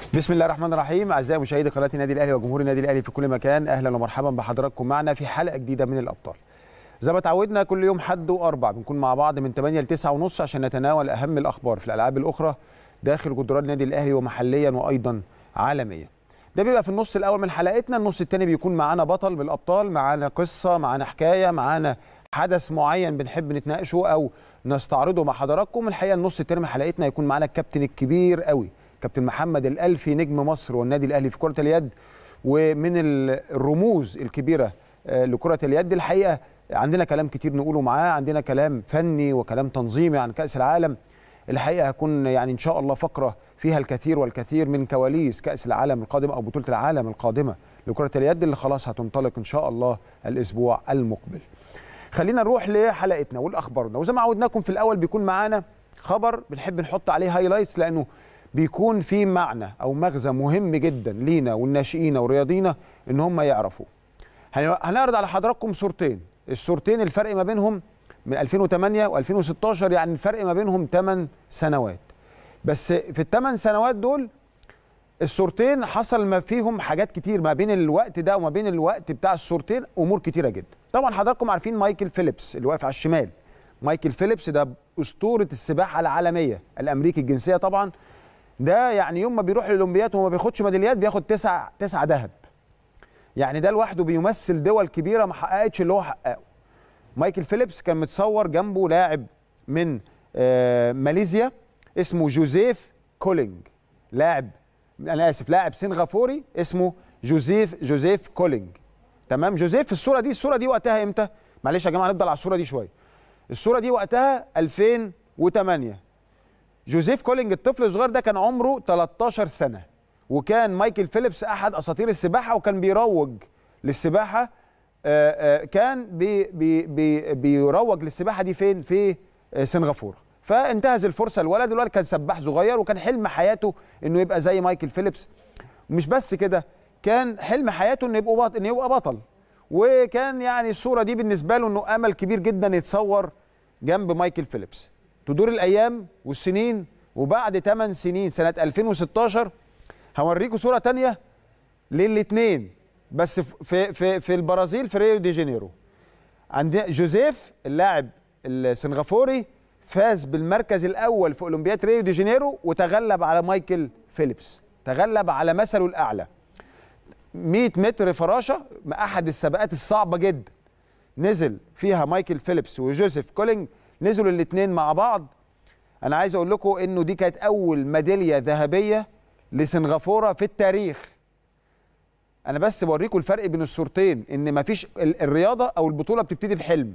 بسم الله الرحمن الرحيم اعزائي مشاهدي قناه النادي الاهلي وجمهور النادي الاهلي في كل مكان اهلا ومرحبا بحضراتكم معنا في حلقه جديده من الابطال زي ما تعودنا كل يوم حد واربع بنكون مع بعض من 8 ل 9 ونص عشان نتناول اهم الاخبار في الالعاب الاخرى داخل جدران النادي الاهلي ومحليا وايضا عالميا ده بيبقى في النص الاول من حلقتنا النص الثاني بيكون معانا بطل من الابطال معانا قصه معانا حكايه معانا حدث معين بنحب نتناقشه او نستعرضه مع حضراتكم الحقيقه النص الثاني من حلقتنا هيكون معانا الكابتن الكبير قوي كابتن محمد الألفي نجم مصر والنادي الأهلي في كرة اليد ومن الرموز الكبيرة لكرة اليد الحقيقة عندنا كلام كتير نقوله معاه عندنا كلام فني وكلام تنظيمي عن كأس العالم الحقيقة هكون يعني إن شاء الله فقرة فيها الكثير والكثير من كواليس كأس العالم القادمة أو بطولة العالم القادمة لكرة اليد اللي خلاص هتنطلق إن شاء الله الأسبوع المقبل خلينا نروح لحلقتنا والأخبارنا وزي ما عودناكم في الأول بيكون معانا خبر بنحب نحط عليه هايلايتس لأنه بيكون في معنى او مغزى مهم جدا لينا والناشئين والرياضينا ان هم يعرفوا هنعرض على حضراتكم صورتين الصورتين الفرق ما بينهم من 2008 و2016 يعني الفرق ما بينهم 8 سنوات بس في الثمان سنوات دول الصورتين حصل ما فيهم حاجات كتير ما بين الوقت ده وما بين الوقت بتاع الصورتين امور كتيره جدا طبعا حضراتكم عارفين مايكل فيليبس اللي واقف على الشمال مايكل فيليبس ده اسطوره السباحه العالميه الامريكي الجنسيه طبعا ده يعني يوم ما بيروح الاولمبياد وما بياخدش ميداليات بياخد تسع تسعه ذهب يعني ده لوحده بيمثل دول كبيره ما حققتش اللي هو حققه مايكل فيليبس كان متصور جنبه لاعب من آه ماليزيا اسمه جوزيف كولينج لاعب انا اسف لاعب سنغافوري اسمه جوزيف جوزيف كولينج تمام جوزيف في الصوره دي الصوره دي وقتها امتى معلش يا جماعه نفضل على الصوره دي شويه الصوره دي وقتها 2008 جوزيف كولينج الطفل الصغير ده كان عمره 13 سنه وكان مايكل فيليبس احد اساطير السباحه وكان بيروج للسباحه آآ آآ كان بي بي بي بيروج للسباحه دي فين في سنغافوره فانتهز الفرصه الولد الولد كان سباح صغير وكان حلم حياته انه يبقى زي مايكل فيليبس مش بس كده كان حلم حياته انه يبقى بطل انه يبقى بطل وكان يعني الصوره دي بالنسبه له انه امل كبير جدا يتصور جنب مايكل فيليبس تدور الايام والسنين وبعد 8 سنين سنه 2016 هوريكم صوره تانية للاثنين بس في في في البرازيل في ريو دي جانيرو عندنا جوزيف اللاعب السنغافوري فاز بالمركز الاول في اولمبياد ريو دي جانيرو وتغلب على مايكل فيليبس تغلب على مثله الاعلى 100 متر فراشه احد السباقات الصعبه جدا نزل فيها مايكل فيليبس وجوزيف كولينج نزلوا الاثنين مع بعض انا عايز اقول لكم انه دي كانت اول ميداليه ذهبيه لسنغافوره في التاريخ انا بس بوريكم الفرق بين الصورتين ان مفيش الرياضه او البطوله بتبتدي بحلم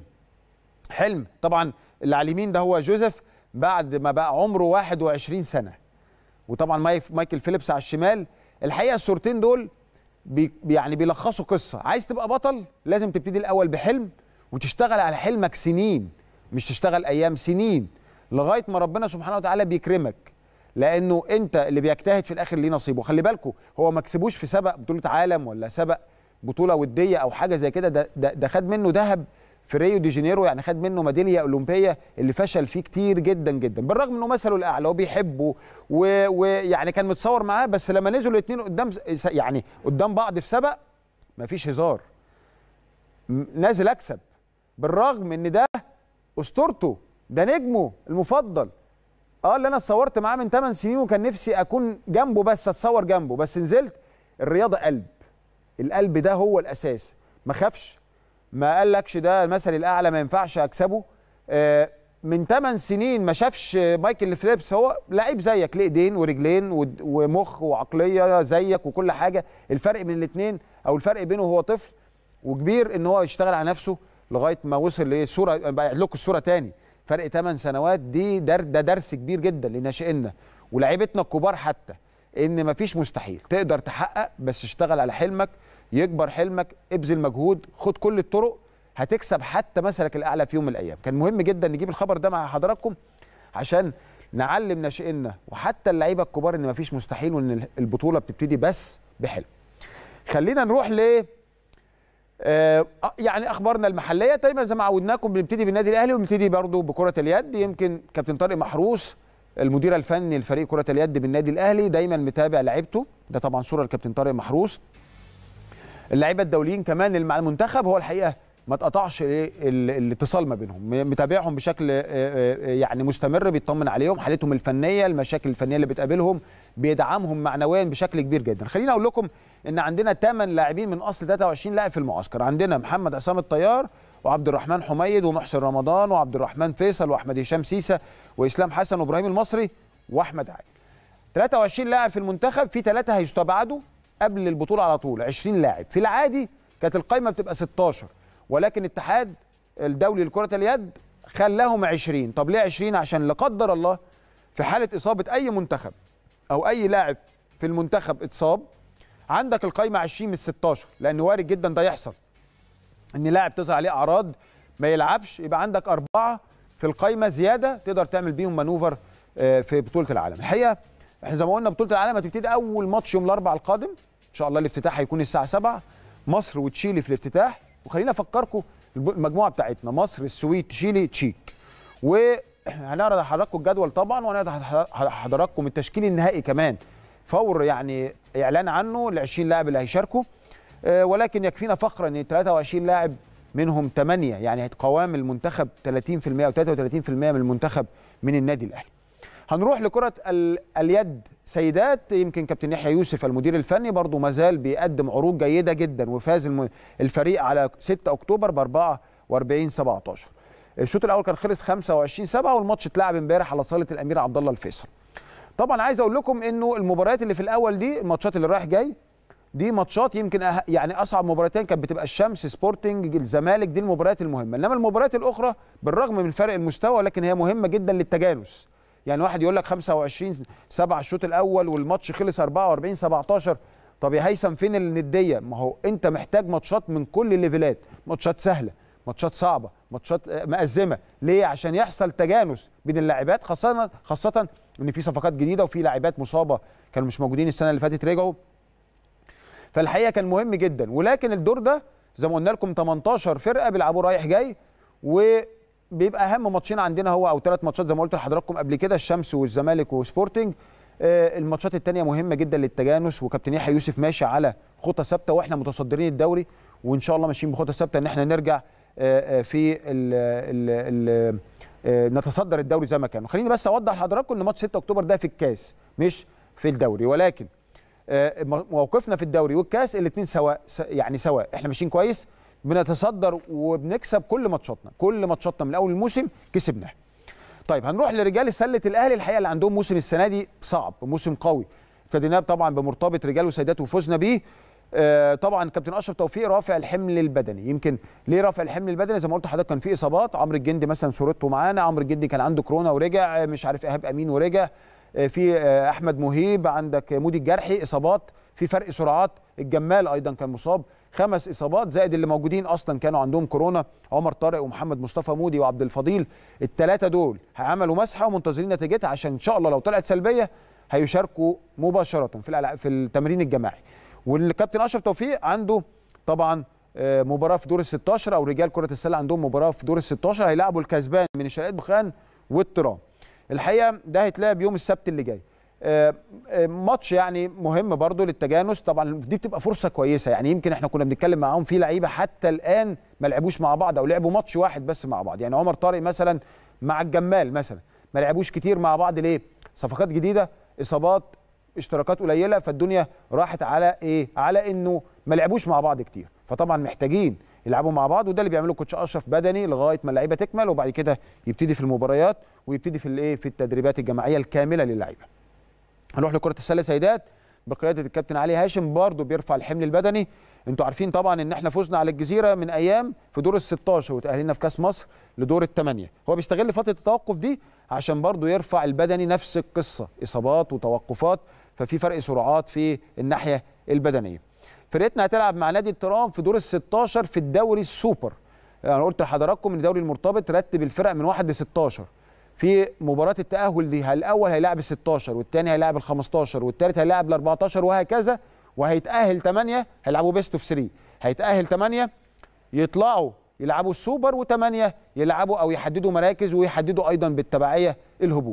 حلم طبعا اللي على اليمين ده هو جوزيف بعد ما بقى عمره 21 سنه وطبعا مايكل فيليبس على الشمال الحقيقه الصورتين دول بي يعني بيلخصوا قصه عايز تبقى بطل لازم تبتدي الاول بحلم وتشتغل على حلمك سنين مش تشتغل ايام سنين لغايه ما ربنا سبحانه وتعالى بيكرمك لانه انت اللي بيجتهد في الاخر ليه نصيبه خلي بالكم هو ما كسبوش في سبق بطوله عالم ولا سبق بطوله وديه او حاجه زي كده ده, ده, ده خد منه ذهب في ريو دي جانيرو يعني خد منه ميداليه اولمبيه اللي فشل فيه كتير جدا جدا بالرغم انه مثله الاعلى وبيحبه ويعني كان متصور معاه بس لما نزلوا الاثنين قدام يعني قدام بعض في سبق مفيش هزار نازل اكسب بالرغم ان ده اسطورته ده نجمه المفضل اه اللي انا اتصورت معاه من 8 سنين وكان نفسي اكون جنبه بس اتصور جنبه بس نزلت الرياضه قلب القلب ده هو الاساس ما خافش ما قالكش ده المثل الاعلى ما ينفعش اكسبه آه من 8 سنين ما شافش مايكل فيليبس هو لعيب زيك ليه ايدين ورجلين ومخ وعقليه زيك وكل حاجه الفرق بين الاثنين او الفرق بينه وهو طفل وكبير ان هو يشتغل على نفسه لغايه ما وصل للصوره بعد لكم الصوره تاني فرق 8 سنوات دي در ده درس كبير جدا لناشئينا ولاعيبتنا الكبار حتى ان مفيش مستحيل تقدر تحقق بس اشتغل على حلمك يكبر حلمك ابذل مجهود خد كل الطرق هتكسب حتى مثلك الاعلى في يوم من الايام كان مهم جدا نجيب الخبر ده مع حضراتكم عشان نعلم ناشئينا وحتى اللعيبه الكبار ان مفيش مستحيل وان البطوله بتبتدي بس بحلم خلينا نروح ل آه يعني اخبارنا المحليه دايما زي ما عودناكم بنبتدي بالنادي الاهلي وبنبتدي برضه بكره اليد يمكن كابتن طارق محروس المدير الفني لفريق كره اليد بالنادي الاهلي دايما متابع لعيبته ده طبعا صوره الكابتن طارق محروس اللعيبه الدوليين كمان اللي مع المنتخب هو الحقيقه ما اتقطعش ال- ال- الاتصال ما بينهم م- متابعهم بشكل آه، آه، يعني مستمر بيطمن عليهم حالتهم الفنيه المشاكل الفنيه اللي بتقابلهم بيدعمهم معنويا بشكل كبير جدا خليني اقول لكم ان عندنا 8 لاعبين من اصل 23 لاعب في المعسكر عندنا محمد عصام الطيار وعبد الرحمن حميد ومحسن رمضان وعبد الرحمن فيصل واحمد هشام سيسه واسلام حسن وابراهيم المصري واحمد عادل 23 لاعب في المنتخب في ثلاثه هيستبعدوا قبل البطوله على طول 20 لاعب في العادي كانت القائمه بتبقى 16 ولكن الاتحاد الدولي لكره اليد خلاهم 20 طب ليه 20 عشان لا قدر الله في حاله اصابه اي منتخب او اي لاعب في المنتخب اتصاب عندك القائمه 20 من 16 لان وارد جدا ده يحصل ان لاعب تظهر عليه اعراض ما يلعبش يبقى عندك اربعه في القائمه زياده تقدر تعمل بيهم مانوفر آه، في بطوله العالم الحقيقه احنا زي ما قلنا بطوله العالم هتبتدي اول ماتش يوم الاربعاء القادم ان شاء الله الافتتاح هيكون الساعه 7 مصر وتشيلي في الافتتاح وخلينا افكركم الب- المجموعه بتاعتنا مصر السويد تشيلي تشيك وهنعرض لحضراتكم الجدول طبعا وهنعرض لحضراتكم التشكيل النهائي كمان فور يعني اعلان عنه ل 20 لاعب اللي هيشاركوا آه، ولكن يكفينا فخرا ان 23 لاعب منهم 8 يعني قوام المنتخب 30% او 33% من المنتخب من النادي الاهلي. هنروح لكرة ال- اليد سيدات يمكن كابتن يحيى يوسف المدير الفني برضو مازال بيقدم عروض جيدة جدا وفاز الم- الفريق على 6 اكتوبر ب 44 17. الشوط الاول كان خلص 25 7 والماتش اتلعب امبارح على صالة الامير عبد الله الفيصل. طبعا عايز اقول لكم انه المباريات اللي في الاول دي الماتشات اللي رايح جاي دي ماتشات يمكن أه يعني اصعب مباراتين كانت بتبقى الشمس سبورتنج الزمالك دي المباريات المهمه انما المباريات الاخرى بالرغم من فرق المستوى لكن هي مهمه جدا للتجانس يعني واحد يقول لك 25 7 الشوط الاول والماتش خلص 44 17 طب يا هيثم فين النديه ما هو انت محتاج ماتشات من كل الليفلات ماتشات سهله ماتشات صعبه ماتشات آه، مأزمه ليه عشان يحصل تجانس بين اللاعبات خاصه خاصه ان في صفقات جديده وفي لاعبات مصابه كانوا مش موجودين السنه اللي فاتت رجعوا فالحقيقه كان مهم جدا ولكن الدور ده زي ما قلنا لكم 18 فرقه بيلعبوا رايح جاي وبيبقى اهم ماتشين عندنا هو او ثلاث ماتشات زي ما قلت لحضراتكم قبل كده الشمس والزمالك وسبورتنج آه، الماتشات الثانيه مهمه جدا للتجانس وكابتن يحيى يوسف ماشي على خطى ثابته واحنا متصدرين الدوري وان شاء الله ماشيين بخطى ثابته ان احنا نرجع آه، آه، في ال ال ال آه، نتصدر الدوري زي ما كان خليني بس اوضح لحضراتكم ان ماتش 6 اكتوبر ده في الكاس مش في الدوري ولكن آه، موقفنا في الدوري والكاس الاثنين سواء س- يعني سواء احنا ماشيين كويس بنتصدر وبنكسب كل ماتشاتنا كل ماتشاتنا من اول الموسم كسبناها طيب هنروح لرجال سله الاهلي الحقيقه اللي عندهم موسم السنه دي صعب موسم قوي ابتديناه طبعا بمرتبط رجال وسيدات وفزنا بيه آه، طبعا كابتن اشرف توفيق رافع الحمل البدني يمكن ليه رافع الحمل البدني زي ما قلت لحضرتك كان في اصابات عمرو الجندي مثلا صورته معانا عمرو الجندي كان عنده كورونا ورجع آه، مش عارف ايهاب امين ورجع آه، في آه، احمد مهيب عندك مودي الجرحي اصابات في فرق سرعات الجمال ايضا كان مصاب خمس اصابات زائد اللي موجودين اصلا كانوا عندهم كورونا عمر طارق ومحمد مصطفى مودي وعبد الفضيل الثلاثه دول عملوا مسحه ومنتظرين نتيجتها عشان ان شاء الله لو طلعت سلبيه هيشاركوا مباشره في الألع- في التمرين الجماعي والكابتن اشرف توفيق عنده طبعا آه، مباراه في دور ال 16 او رجال كره السله عندهم مباراه في دور ال 16 هيلعبوا الكسبان من الشرقية بخان والترام الحقيقه ده هيتلعب يوم السبت اللي جاي آه، آه، ماتش يعني مهم برضو للتجانس طبعا دي بتبقى فرصه كويسه يعني يمكن احنا كنا بنتكلم معاهم في لعيبه حتى الان ما لعبوش مع بعض او لعبوا ماتش واحد بس مع بعض يعني عمر طارق مثلا مع الجمال مثلا ما لعبوش كتير مع بعض ليه صفقات جديده اصابات اشتراكات قليله فالدنيا راحت على ايه على انه ما لعبوش مع بعض كتير فطبعا محتاجين يلعبوا مع بعض وده اللي بيعمله كوتش اشرف بدني لغايه ما اللعيبه تكمل وبعد كده يبتدي في المباريات ويبتدي في الايه في التدريبات الجماعيه الكامله للعيبه هنروح لكره السله سيدات بقياده الكابتن علي هاشم برضه بيرفع الحمل البدني انتوا عارفين طبعا ان احنا فزنا على الجزيره من ايام في دور ال 16 وتاهلنا في كاس مصر لدور الثمانيه هو بيستغل فتره التوقف دي عشان برضه يرفع البدني نفس القصه اصابات وتوقفات ففي فرق سرعات في الناحيه البدنيه فرقتنا هتلعب مع نادي الترام في دور ال 16 في الدوري السوبر انا قلت لحضراتكم ان الدوري المرتبط رتب الفرق من 1 ل 16 في مباراة التأهل دي الأول هيلاعب ال 16 والثاني هيلاعب ال 15 والثالث هيلاعب ال 14 وهكذا وهيتأهل 8 هيلعبوا بيست اوف 3 هيتأهل 8 يطلعوا يلعبوا السوبر و8 يلعبوا أو يحددوا مراكز ويحددوا أيضا بالتبعية الهبوط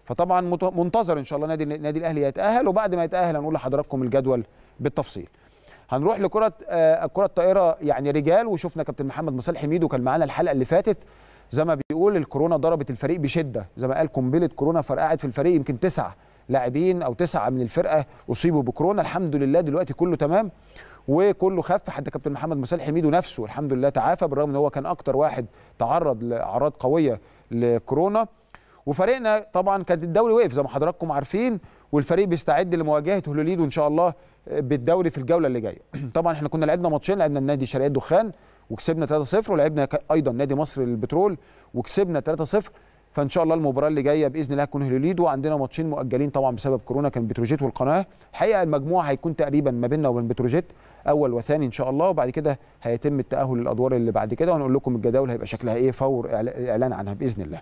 فطبعا مت- منتظر ان شاء الله نادي النادي الاهلي يتاهل وبعد ما يتاهل هنقول لحضراتكم الجدول بالتفصيل هنروح لكره آه، الكره الطائره يعني رجال وشفنا كابتن محمد مصالح حميد وكان معانا الحلقه اللي فاتت زي ما بيقول الكورونا ضربت الفريق بشده زي ما قال قنبله كورونا فرقعت في الفريق يمكن تسعه لاعبين او تسعه من الفرقه اصيبوا بكورونا الحمد لله دلوقتي كله تمام وكله خف حتى كابتن محمد مصالح حميد نفسه الحمد لله تعافى بالرغم ان هو كان اكتر واحد تعرض لاعراض قويه لكورونا وفريقنا طبعا كان الدوري وقف زي ما حضراتكم عارفين والفريق بيستعد لمواجهه هولوليد وان شاء الله بالدوري في الجوله اللي جايه طبعا احنا كنا لعبنا ماتشين لعبنا النادي شرقيه الدخان وكسبنا 3-0 ولعبنا ك- ايضا نادي مصر للبترول وكسبنا 3-0 فان شاء الله المباراه اللي جايه باذن الله هتكون هولوليد وعندنا ماتشين مؤجلين طبعا بسبب كورونا كان بتروجيت والقناه الحقيقه المجموع هيكون تقريبا ما بيننا وبين بتروجيت اول وثاني ان شاء الله وبعد كده هيتم التاهل للادوار اللي بعد كده وهنقول لكم الجداول هيبقى شكلها ايه فور إعلا- اعلان عنها باذن الله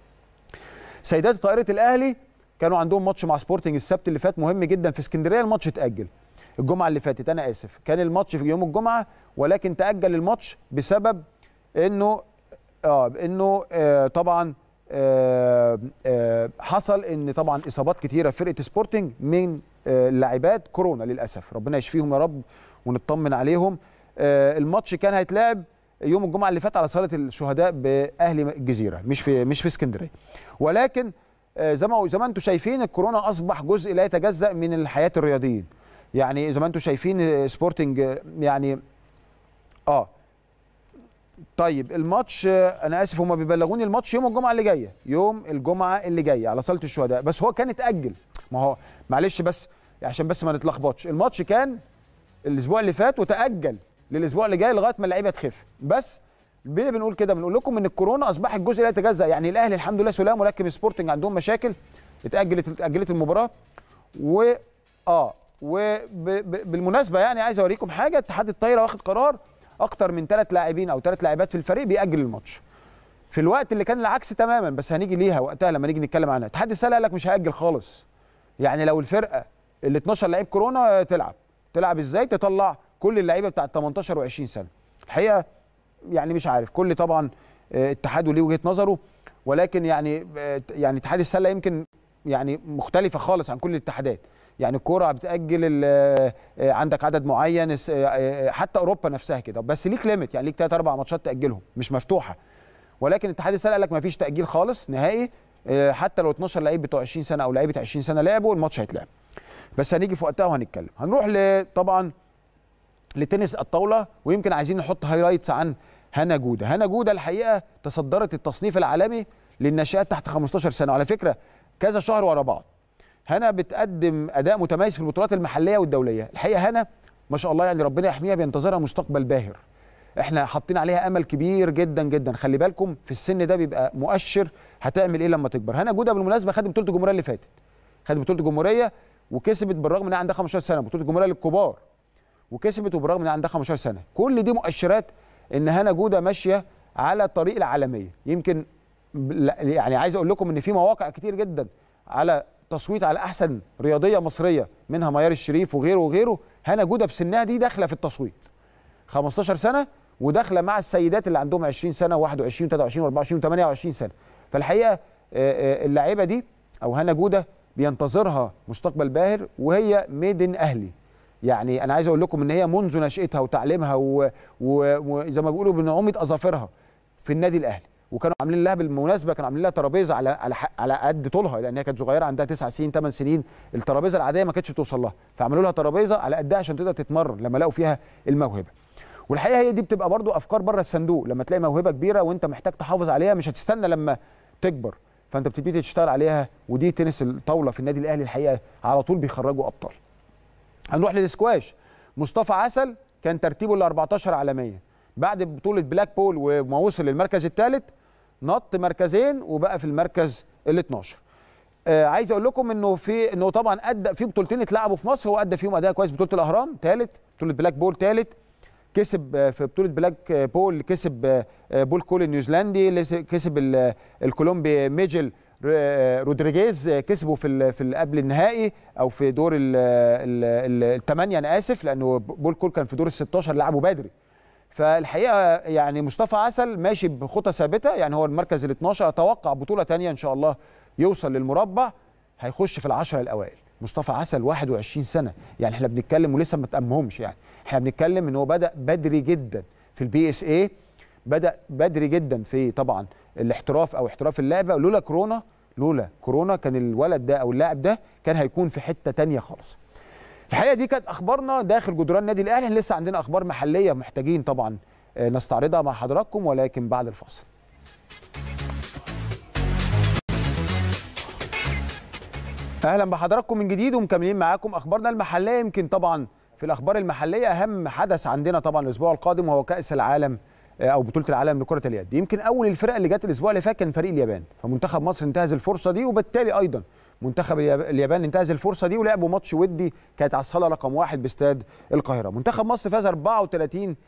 سيدات طائره الاهلي كانوا عندهم ماتش مع سبورتنج السبت اللي فات مهم جدا في اسكندريه الماتش اتاجل الجمعه اللي فاتت انا اسف كان الماتش في يوم الجمعه ولكن تاجل الماتش بسبب انه اه انه آه طبعا آه آه حصل ان طبعا اصابات كتيره في فرقه سبورتنج من آه لاعبات كورونا للاسف ربنا يشفيهم يا رب ونطمن عليهم آه الماتش كان هيتلعب يوم الجمعه اللي فات على صاله الشهداء باهلي الجزيره مش في مش في اسكندريه ولكن آه، زي ما زي ما انتم شايفين الكورونا اصبح جزء لا يتجزا من الحياه الرياضيين يعني زي ما انتم شايفين آه، سبورتنج آه، يعني اه طيب الماتش آه، انا اسف هم بيبلغوني الماتش يوم الجمعه اللي جايه يوم الجمعه اللي جايه على صاله الشهداء بس هو كان اتاجل ما هو معلش بس عشان بس ما نتلخبطش الماتش كان الاسبوع اللي فات وتاجل للاسبوع اللي جاي لغايه ما اللعيبه تخف بس ليه بنقول كده بنقول لكم ان الكورونا اصبحت جزء لا يتجزا يعني الاهلي الحمد لله سلام ولكن سبورتنج عندهم مشاكل اتاجلت اتاجلت المباراه و اه وبالمناسبه يعني عايز اوريكم حاجه اتحاد الطايره واخد قرار اكتر من ثلاث لاعبين او ثلاث لاعبات في الفريق بيأجل الماتش في الوقت اللي كان العكس تماما بس هنيجي ليها وقتها لما نيجي نتكلم عنها اتحاد السله قال لك مش هيأجل خالص يعني لو الفرقه ال 12 لعيب كورونا تلعب تلعب ازاي تطلع كل اللعيبه بتاعت 18 و20 سنه الحقيقه يعني مش عارف كل طبعا آه، اتحاد وليه وجهه نظره ولكن يعني آه، يعني اتحاد السله يمكن يعني مختلفه خالص عن كل الاتحادات يعني الكوره بتاجل ال- آه، عندك عدد معين الس- آه، آه، حتى اوروبا نفسها كده بس ليك ليميت يعني ليك ثلاث اربع ماتشات تاجلهم مش مفتوحه ولكن اتحاد السله قال لك ما فيش تاجيل خالص نهائي آه، حتى لو 12 لعيب بتوع 20 سنه او لعيبه 20 سنه لعبوا الماتش هيتلعب بس هنيجي في وقتها وهنتكلم هنروح ل- طبعا لتنس الطاوله ويمكن عايزين نحط هايلايتس عن هنا جوده هنا جوده الحقيقه تصدرت التصنيف العالمي للناشئات تحت 15 سنه وعلى فكره كذا شهر ورا بعض هنا بتقدم اداء متميز في البطولات المحليه والدوليه الحقيقه هنا ما شاء الله يعني ربنا يحميها بينتظرها مستقبل باهر احنا حاطين عليها امل كبير جدا جدا خلي بالكم في السن ده بيبقى مؤشر هتعمل ايه لما تكبر هنا جوده بالمناسبه خدت بطوله الجمهوريه اللي فاتت خدت بطوله الجمهوريه وكسبت بالرغم انها عندها 15 سنه بطوله الجمهوريه للكبار وكسبت وبالرغم ان عندها 15 سنه كل دي مؤشرات ان هنا جوده ماشيه على الطريق العالميه يمكن ب- لا- يعني عايز اقول لكم ان في مواقع كتير جدا على تصويت على احسن رياضيه مصريه منها ميار الشريف وغيره وغيره هنا جوده بسنها دي داخله في التصويت 15 سنه وداخله مع السيدات اللي عندهم 20 سنه و21 23 و24 و28 سنه فالحقيقه آه، آه، اللاعيبه دي او هنا جوده بينتظرها مستقبل باهر وهي ميدن اهلي يعني انا عايز اقول لكم ان هي منذ نشاتها وتعليمها و- و- وزي ما بيقولوا بنعومه اظافرها في النادي الاهلي وكانوا عاملين لها بالمناسبه كانوا عاملين لها ترابيزه على على ح- على قد طولها لان هي كانت صغيره عندها 9 سنين 8 سنين الترابيزه العاديه ما كانتش بتوصل لها فعملوا لها ترابيزه على قدها عشان تقدر تتمرن لما لقوا فيها الموهبه والحقيقه هي دي بتبقى برضو افكار بره الصندوق لما تلاقي موهبه كبيره وانت محتاج تحافظ عليها مش هتستنى لما تكبر فانت بتبتدي تشتغل عليها ودي تنس الطاوله في النادي الاهلي الحقيقه على طول بيخرجوا ابطال هنروح للسكواش مصطفى عسل كان ترتيبه ال 14 عالميا بعد بطوله بلاك بول وما وصل للمركز الثالث نط مركزين وبقى في المركز ال 12 آه عايز اقول لكم انه في انه طبعا ادى في بطولتين اتلعبوا في مصر هو ادى فيهم اداء كويس بطوله الاهرام ثالث بطوله بلاك بول ثالث كسب آه، في بطوله بلاك آه، بول كسب آه، آه، بول كول النيوزيلندي لس- كسب ال- الكولومبي ميجل ر- آه، رودريجيز آه، كسبه في ال- في ال- قبل النهائي او في دور الثمانيه انا اسف لانه بول كول كان في دور ال 16 لعبه بدري فالحقيقه يعني مصطفى عسل ماشي بخطى ثابته يعني هو المركز ال 12 اتوقع بطوله ثانيه ان شاء الله يوصل للمربع هيخش في العشره الاوائل مصطفى عسل 21 سنه يعني احنا بنتكلم ولسه ما تأمهمش يعني احنا بنتكلم ان هو بدا بدري جدا في البي اس اي بدا بدري جدا في طبعا الاحتراف او احتراف اللعبه لولا كورونا لولا كورونا كان الولد ده او اللاعب ده كان هيكون في حته تانية خالص الحقيقه دي كانت اخبارنا داخل جدران النادي الاهلي لسه عندنا اخبار محليه محتاجين طبعا نستعرضها مع حضراتكم ولكن بعد الفاصل اهلا بحضراتكم من جديد ومكملين معاكم اخبارنا المحليه يمكن طبعا في الاخبار المحليه اهم حدث عندنا طبعا الاسبوع القادم وهو كاس العالم او بطوله العالم لكره اليد يمكن اول الفرق اللي جت الاسبوع اللي فات كان فريق اليابان فمنتخب مصر انتهز الفرصه دي وبالتالي ايضا منتخب اليابان انتهز الفرصه دي ولعبوا ماتش ودي كانت على الصاله رقم واحد باستاد القاهره منتخب مصر فاز 34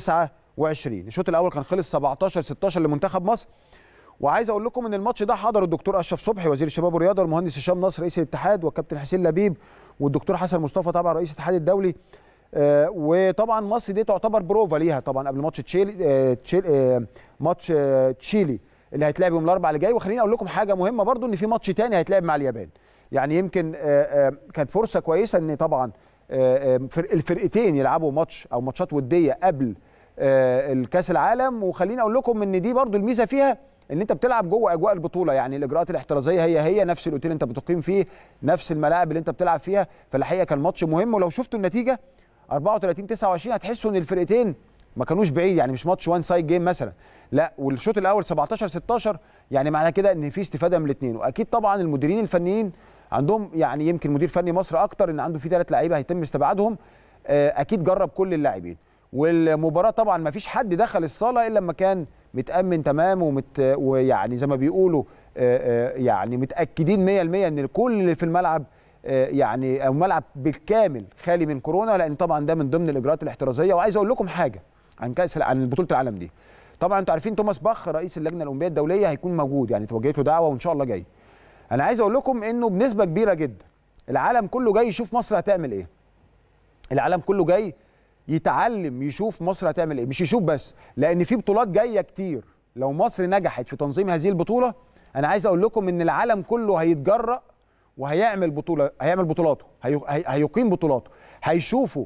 29 الشوط الاول كان خلص 17 16 لمنتخب مصر وعايز اقول لكم ان الماتش ده حضر الدكتور اشرف صبحي وزير الشباب والرياضه والمهندس هشام نصر رئيس الاتحاد والكابتن حسين لبيب والدكتور حسن مصطفى طبعا رئيس الاتحاد الدولي آه وطبعا مصر دي تعتبر بروفا ليها طبعا قبل ماتش تشيلي آه تشيلي آه ماتش آه تشيلي اللي هيتلعب يوم الاربعاء اللي جاي وخليني اقول لكم حاجه مهمه برضو ان في ماتش تاني هيتلعب مع اليابان يعني يمكن آه آه كانت فرصه كويسه ان طبعا آه الفرقتين يلعبوا ماتش او ماتشات وديه قبل آه الكاس العالم وخليني اقول لكم ان دي برضو الميزه فيها ان انت بتلعب جوه اجواء البطوله يعني الاجراءات الاحترازيه هي هي نفس الاوتيل اللي انت بتقيم فيه نفس الملاعب اللي انت بتلعب فيها فالحقيقه كان ماتش مهم ولو شفتوا النتيجه 34 29 هتحسوا ان الفرقتين ما كانوش بعيد يعني مش ماتش وان سايد جيم مثلا لا والشوط الاول 17 16 يعني معنى كده ان في استفاده من الاثنين واكيد طبعا المديرين الفنيين عندهم يعني يمكن مدير فني مصر اكتر ان عنده في ثلاث لعيبه هيتم استبعادهم اكيد جرب كل اللاعبين والمباراه طبعا ما فيش حد دخل الصاله الا لما كان متامن تمام ومت ويعني زي ما بيقولوا يعني متاكدين 100% ان كل اللي في الملعب يعني او الملعب بالكامل خالي من كورونا لان طبعا ده من ضمن الاجراءات الاحترازيه وعايز اقول لكم حاجه عن كاس عن بطوله العالم دي طبعا انتوا عارفين توماس باخ رئيس اللجنه الاولمبيه الدوليه هيكون موجود يعني توجهت له دعوه وان شاء الله جاي انا عايز اقول لكم انه بنسبه كبيره جدا العالم كله جاي يشوف مصر هتعمل ايه العالم كله جاي يتعلم يشوف مصر هتعمل ايه مش يشوف بس لان في بطولات جايه كتير لو مصر نجحت في تنظيم هذه البطوله انا عايز اقول لكم ان العالم كله هيتجرأ وهيعمل بطوله هيعمل بطولاته هيقيم بطولاته هيشوفوا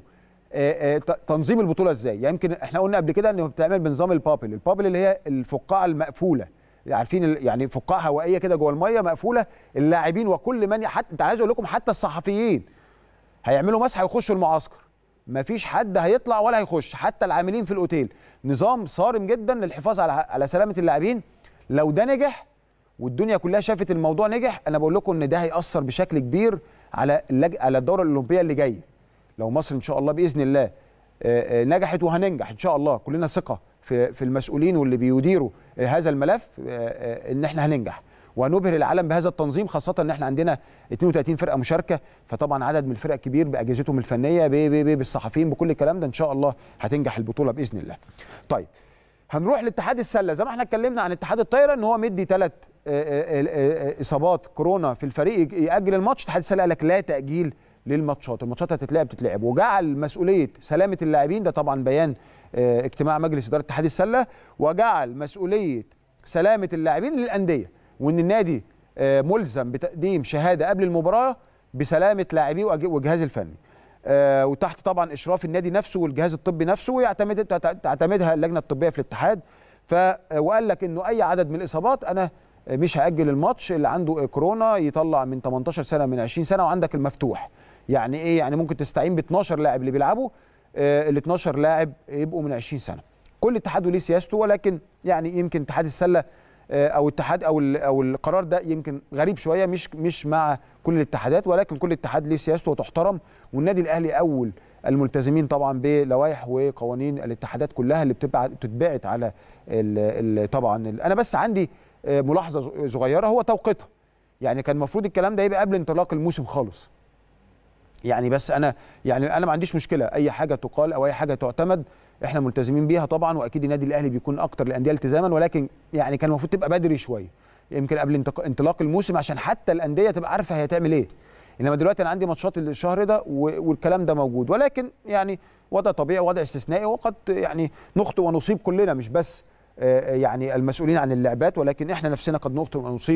تنظيم البطوله ازاي يعني يمكن احنا قلنا قبل كده انه بتعمل بنظام البابل البابل اللي هي الفقاعه المقفوله عارفين يعني فقاعه هوائيه كده جوه الميه مقفوله اللاعبين وكل من حتى انت عايز اقول لكم حتى الصحفيين هيعملوا مسح ويخشوا المعسكر مفيش حد هيطلع ولا هيخش حتى العاملين في الاوتيل نظام صارم جدا للحفاظ على على سلامه اللاعبين لو ده نجح والدنيا كلها شافت الموضوع نجح انا بقول لكم ان ده هياثر بشكل كبير على اللج... على الدوره الاولمبيه اللي جايه لو مصر ان شاء الله باذن الله نجحت وهننجح ان شاء الله كلنا ثقه في في المسؤولين واللي بيديروا هذا الملف ان احنا هننجح ونبهر العالم بهذا التنظيم خاصه ان احنا عندنا 32 فرقه مشاركه فطبعا عدد من الفرق كبير باجهزتهم الفنيه بي بي بي بالصحفيين بكل الكلام ده ان شاء الله هتنجح البطوله باذن الله. طيب هنروح لاتحاد السله زي ما احنا اتكلمنا عن اتحاد الطايره ان هو مدي ثلاث اصابات كورونا في الفريق ياجل الماتش اتحاد السله قال لك لا تاجيل للماتشات الماتشات هتتلعب تتلعب وجعل مسؤوليه سلامه اللاعبين ده طبعا بيان اجتماع مجلس اداره اتحاد السله وجعل مسؤوليه سلامه اللاعبين للانديه وان النادي ملزم بتقديم شهاده قبل المباراه بسلامه لاعبيه والجهاز الفني وتحت طبعا اشراف النادي نفسه والجهاز الطبي نفسه ويعتمد تعتمدها اللجنه الطبيه في الاتحاد ف وقال لك انه اي عدد من الاصابات انا مش هاجل الماتش اللي عنده كورونا يطلع من 18 سنه من 20 سنه وعندك المفتوح يعني ايه يعني ممكن تستعين ب 12 لاعب اللي بيلعبوا ال 12 لاعب يبقوا من 20 سنه كل اتحاد وليه سياسته ولكن يعني يمكن اتحاد السله او اتحاد او او القرار ده يمكن غريب شويه مش مش مع كل الاتحادات ولكن كل اتحاد ليه سياسته وتحترم والنادي الاهلي اول الملتزمين طبعا بلوائح وقوانين الاتحادات كلها اللي بتبعت بتتبعت على ال ال طبعا ال انا بس عندي ملاحظه صغيره هو توقيتها يعني كان المفروض الكلام ده يبقى قبل انطلاق الموسم خالص يعني بس انا يعني انا ما عنديش مشكله اي حاجه تقال او اي حاجه تعتمد احنا ملتزمين بيها طبعا واكيد النادي الاهلي بيكون اكتر الانديه التزاما ولكن يعني كان المفروض تبقى بدري شويه يمكن قبل انطلاق الموسم عشان حتى الانديه تبقى عارفه هي هتعمل ايه انما دلوقتي انا عندي ماتشات الشهر ده والكلام ده موجود ولكن يعني وضع طبيعي وضع استثنائي وقد يعني نخطئ ونصيب كلنا مش بس يعني المسؤولين عن اللعبات ولكن احنا نفسنا قد نخطئ ونصيب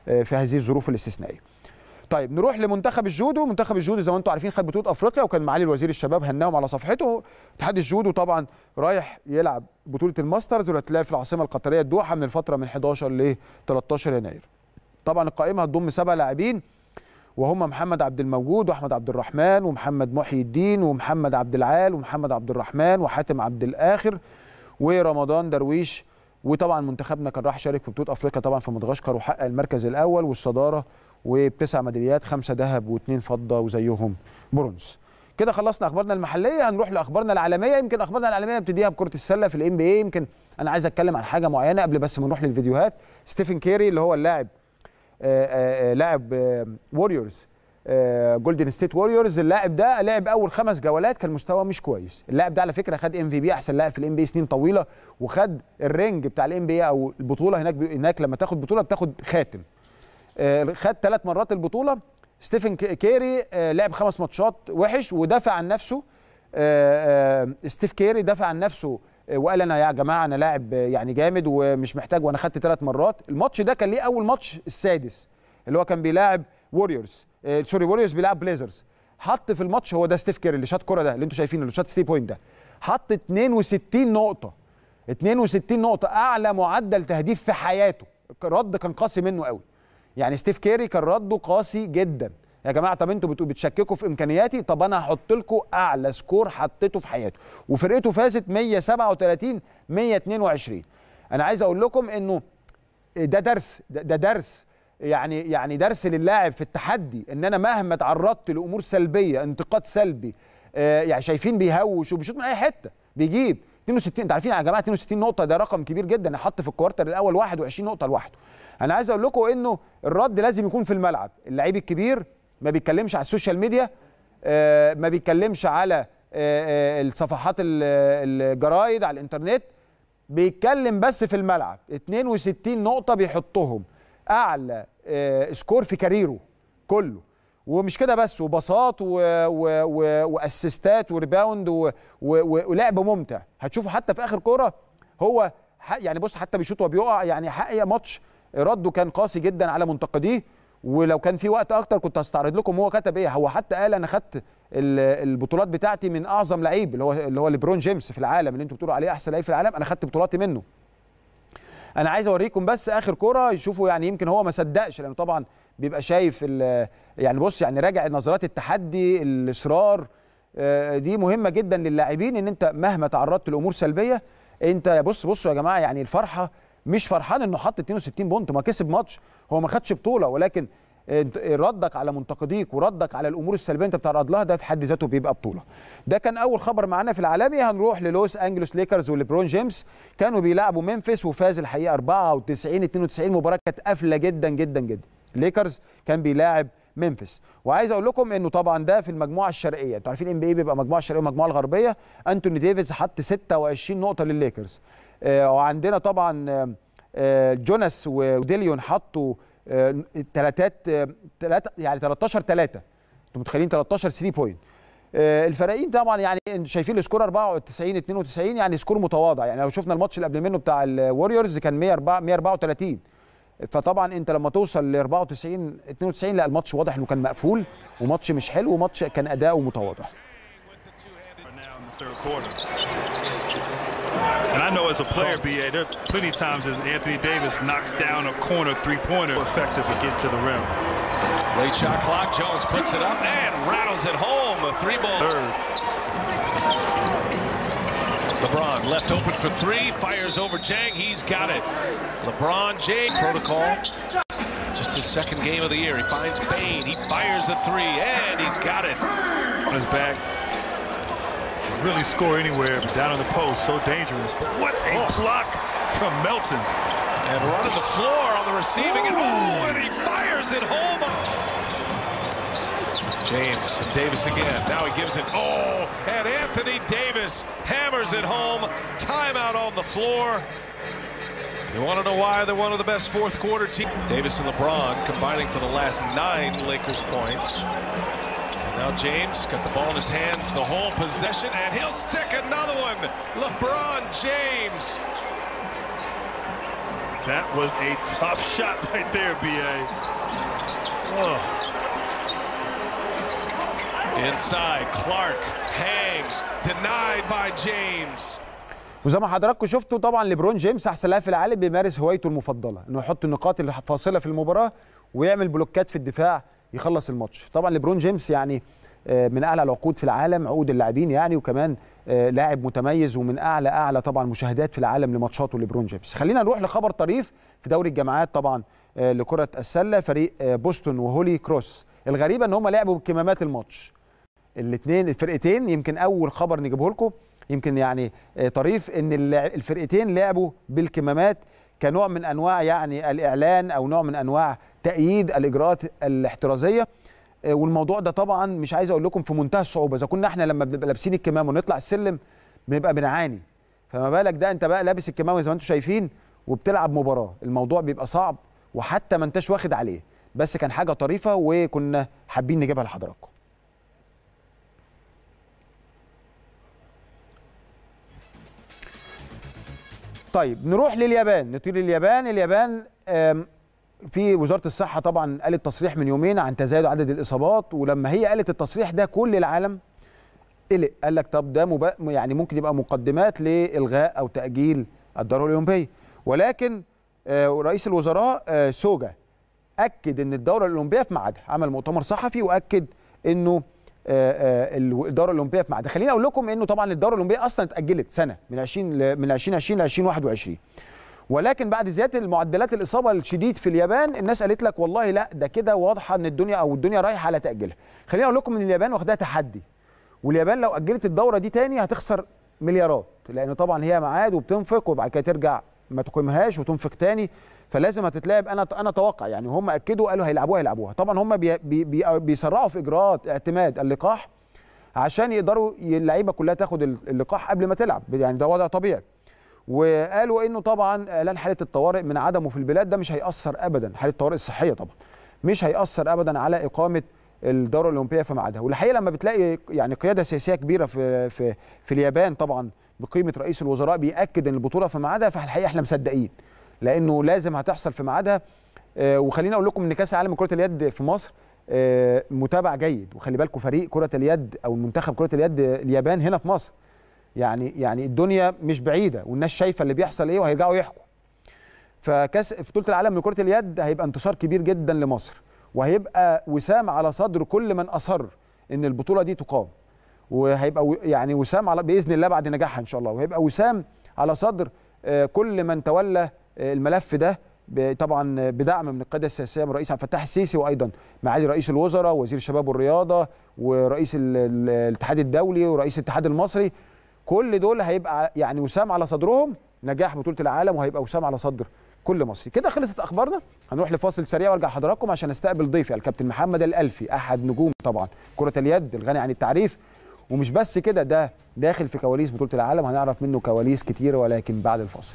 آه، في هذه الظروف الاستثنائيه طيب نروح لمنتخب الجودو منتخب الجودو زي ما انتم عارفين خد بطوله افريقيا وكان معالي الوزير الشباب هناهم على صفحته اتحاد الجودو طبعا رايح يلعب بطوله الماسترز واللي هتلعب في العاصمه القطريه الدوحه من الفتره من 11 ل 13 يناير طبعا القائمه هتضم سبع لاعبين وهم محمد عبد الموجود واحمد عبد الرحمن ومحمد محي الدين ومحمد عبد العال ومحمد عبد الرحمن وحاتم عبد الاخر ورمضان درويش وطبعا منتخبنا كان راح يشارك في بطوله افريقيا طبعا في مدغشقر وحقق المركز الاول والصداره وبتسع ميداليات خمسه ذهب واثنين فضه وزيهم برونز كده خلصنا اخبارنا المحليه هنروح لاخبارنا العالميه يمكن اخبارنا العالميه نبتديها بكره السله في الام بي اي يمكن انا عايز اتكلم عن حاجه معينه قبل بس ما نروح للفيديوهات ستيفن كيري اللي هو اللاعب آه، آه، آه، لاعب ووريورز جولدن ستيت ووريورز اللاعب ده لعب اول خمس جولات كان مستواه مش كويس اللاعب ده على فكره خد ام في بي احسن لاعب في الام بي سنين طويله وخد الرينج بتاع الام بي او البطوله هناك هناك لما تاخد بطوله بتاخد خاتم آه، خد ثلاث مرات البطوله ستيفن ك- كيري آه، لعب خمس ماتشات وحش ودافع عن نفسه آه، آه، ستيف كيري دافع عن نفسه آه، وقال انا يا جماعه انا لاعب آه، يعني جامد ومش محتاج وانا خدت ثلاث مرات الماتش ده كان ليه اول ماتش السادس اللي هو كان بيلاعب ووريورز آه، سوري ووريورز بيلعب بليزرز حط في الماتش هو ده ستيف كيري اللي شاط كرة ده اللي انتم شايفينه اللي شاط 3 بوينت ده حط 62 نقطه 62 نقطه اعلى معدل تهديف في حياته رد كان قاسي منه قوي يعني ستيف كيري كان رده قاسي جدا يا جماعه طب انتوا بتقولوا بتشككوا في امكانياتي طب انا هحط لكم اعلى سكور حطيته في حياته وفرقته فازت 137 122 انا عايز اقول لكم انه ده درس ده, ده درس يعني يعني درس للاعب في التحدي ان انا مهما تعرضت لامور سلبيه انتقاد سلبي آه يعني شايفين بيهوش وبيشوط من اي حته بيجيب 62 انتوا عارفين يا جماعه 62 نقطه ده رقم كبير جدا حط في الكوارتر الاول 21 نقطه لوحده انا عايز اقول لكم انه الرد لازم يكون في الملعب اللعيب الكبير ما بيتكلمش على السوشيال ميديا آه ما بيتكلمش على آه آه الصفحات ال- الجرايد على الانترنت بيتكلم بس في الملعب 62 نقطة بيحطهم أعلى آه، سكور في كاريره كله ومش كده بس وباصات و... و... و... واسيستات وريباوند و... و... و... ولعب ممتع هتشوفوا حتى في اخر كوره هو ح... يعني بص حتى بيشوط وبيقع يعني حقيقه ماتش رده كان قاسي جدا على منتقديه ولو كان في وقت اكتر كنت هستعرض لكم هو كتب ايه هو حتى قال انا خدت ال- البطولات بتاعتي من اعظم لعيب اللي هو اللي هو ليبرون جيمس في العالم اللي انتوا بتقولوا عليه احسن لعيب في العالم انا خدت بطولاتي منه انا عايز اوريكم بس اخر كرة يشوفوا يعني يمكن هو ما صدقش لانه طبعا بيبقى شايف ال- يعني بص يعني راجع نظرات التحدي الاصرار آه، دي مهمه جدا للاعبين ان انت مهما تعرضت لامور سلبيه انت بص بصوا يا جماعه يعني الفرحه مش فرحان انه حط 62 بونت ما كسب ماتش هو ما خدش بطوله ولكن انت- ردك على منتقديك وردك على الامور السلبيه انت بتعرض لها ده في حد ذاته بيبقى بطوله. ده كان اول خبر معانا في العالمي هنروح للوس انجلوس ليكرز وليبرون جيمس كانوا بيلعبوا ممفيس وفاز الحقيقه 94 92 مباراه كانت قافله جدا جدا جدا. ليكرز كان بيلاعب ممفيس وعايز اقول لكم انه طبعا ده في المجموعه الشرقيه انتوا عارفين ام بي اي بيبقى مجموعه الشرقيه والمجموعه الغربيه انتوني ديفيدز حط 26 نقطه للليكرز آه، وعندنا طبعا آه، آه، جوناس وديليون حطوا ثلاثات ثلاثه يعني 13 3 انتوا متخيلين 13 3 بوينت آه، الفريقين طبعا يعني انتوا شايفين السكور 94 92 يعني سكور متواضع يعني لو شفنا الماتش اللي قبل منه بتاع الوريورز كان 104 134 فطبعا انت لما توصل ل 94 92 لا الماتش واضح انه كان مقفول وماتش مش حلو وماتش كان اداؤه متواضع now in the third quarter. And I know as a player, BA, there are plenty of times as Anthony Davis knocks down a corner three-pointer effective to get to the rim. Late shot clock. Jones puts it up and rattles it home. A three ball. Third, LeBron left open for three. Fires over Jang. He's got it. LeBron James protocol. Just his second game of the year. He finds Bain. He fires a three and he's got it. on his back. Really score anywhere, but down on the post, so dangerous. But what a block from Melton. And running the floor on the receiving end. Oh, and he fires it home. James and Davis again. Now he gives it. Oh, and Anthony Davis hammers it home. Timeout on the floor. You want to know why they're one of the best fourth quarter teams? Davis and LeBron combining for the last nine Lakers points. And now James got the ball in his hands, the whole possession, and he'll stick another one. LeBron James. That was a tough shot right there, BA. Oh. Inside, Clark hangs, denied by James. وزي ما حضراتكم شفتوا طبعا ليبرون جيمس احسن لاعب في العالم بيمارس هوايته المفضله انه يحط النقاط الفاصله في المباراه ويعمل بلوكات في الدفاع يخلص الماتش طبعا ليبرون جيمس يعني آه، من اعلى العقود في العالم عقود اللاعبين يعني وكمان آه، لاعب متميز ومن اعلى اعلى طبعا مشاهدات في العالم لماتشاته ليبرون جيمس خلينا نروح لخبر طريف في دوري الجامعات طبعا آه، لكره السله فريق آه، بوسطن وهولي كروس الغريبه ان هم لعبوا بكمامات الماتش الاثنين الفرقتين يمكن اول خبر نجيبه لكم يمكن يعني آه، طريف ان اللع- الفرقتين لعبوا بالكمامات كنوع من انواع يعني الاعلان او نوع من انواع تأييد الاجراءات الاحترازيه آه، والموضوع ده طبعا مش عايز اقول لكم في منتهى الصعوبه اذا كنا احنا لما بنبقى لابسين الكمام ونطلع السلم بنبقى بنعاني فما بالك ده انت بقى لابس الكمام زي ما انتم شايفين وبتلعب مباراه الموضوع بيبقى صعب وحتى ما انتش واخد عليه بس كان حاجه طريفه وكنا حابين نجيبها لحضراتكم طيب نروح لليابان نطير لليابان اليابان آم، في وزاره الصحه طبعا قالت تصريح من يومين عن تزايد عدد الاصابات ولما هي قالت التصريح ده كل العالم قلق قال لك طب ده مبا... يعني ممكن يبقى مقدمات لالغاء او تاجيل الدوره الاولمبيه ولكن آه، رئيس الوزراء آه، سوجا اكد ان الدوره الاولمبيه في ميعادها عمل مؤتمر صحفي واكد انه آه، آه، الدوره الاولمبيه في ميعادها خليني اقول لكم انه طبعا الدوره الاولمبيه اصلا اتاجلت سنه من 20 ل- من 2020 ل 2021 ولكن بعد زياده المعدلات الاصابه الشديد في اليابان الناس قالت لك والله لا ده كده واضحه ان الدنيا او الدنيا رايحه على تاجيلها خليني اقول لكم ان اليابان واخداها تحدي واليابان لو اجلت الدوره دي تاني هتخسر مليارات لان طبعا هي ميعاد وبتنفق وبعد كده ترجع ما تقيمهاش وتنفق تاني فلازم هتتلعب انا انا اتوقع يعني هم اكدوا قالوا هيلعبوها هيلعبوها طبعا هم بي بي بي بيسرعوا في اجراءات اعتماد اللقاح عشان يقدروا اللعيبه كلها تاخد اللقاح قبل ما تلعب يعني ده وضع طبيعي وقالوا انه طبعا اعلان حاله الطوارئ من عدمه في البلاد ده مش هياثر ابدا حاله الطوارئ الصحيه طبعا مش هياثر ابدا على اقامه الدوره الاولمبيه في ميعادها والحقيقه لما بتلاقي يعني قياده سياسيه كبيره في في في اليابان طبعا بقيمه رئيس الوزراء بياكد ان البطوله في ميعادها فالحقيقه احنا مصدقين لانه لازم هتحصل في ميعادها آه، وخليني اقول لكم ان كاس العالم لكره اليد في مصر آه، متابع جيد وخلي بالكم فريق كره اليد او المنتخب كره اليد اليابان هنا في مصر يعني يعني الدنيا مش بعيده والناس شايفه اللي بيحصل ايه وهيرجعوا يحكوا فكاس في بطوله العالم لكره اليد هيبقى انتصار كبير جدا لمصر وهيبقى وسام على صدر كل من اصر ان البطوله دي تقام وهيبقى و- يعني وسام على باذن الله بعد نجاحها ان شاء الله وهيبقى وسام على صدر آه، كل من تولى آه، الملف ده ب- طبعا بدعم من القياده السياسيه من الرئيس عبد الفتاح السيسي وايضا معالي رئيس الوزراء وزير الشباب والرياضه ورئيس ال- ال- الاتحاد الدولي ورئيس الاتحاد المصري كل دول هيبقى يعني وسام على صدرهم نجاح بطوله العالم وهيبقى وسام على صدر كل مصري كده خلصت اخبارنا هنروح لفاصل سريع وارجع حضراتكم عشان استقبل ضيفي الكابتن محمد الالفي احد نجوم طبعا كره اليد الغني عن التعريف ومش بس كده ده داخل في كواليس بطوله العالم هنعرف منه كواليس كتيره ولكن بعد الفاصل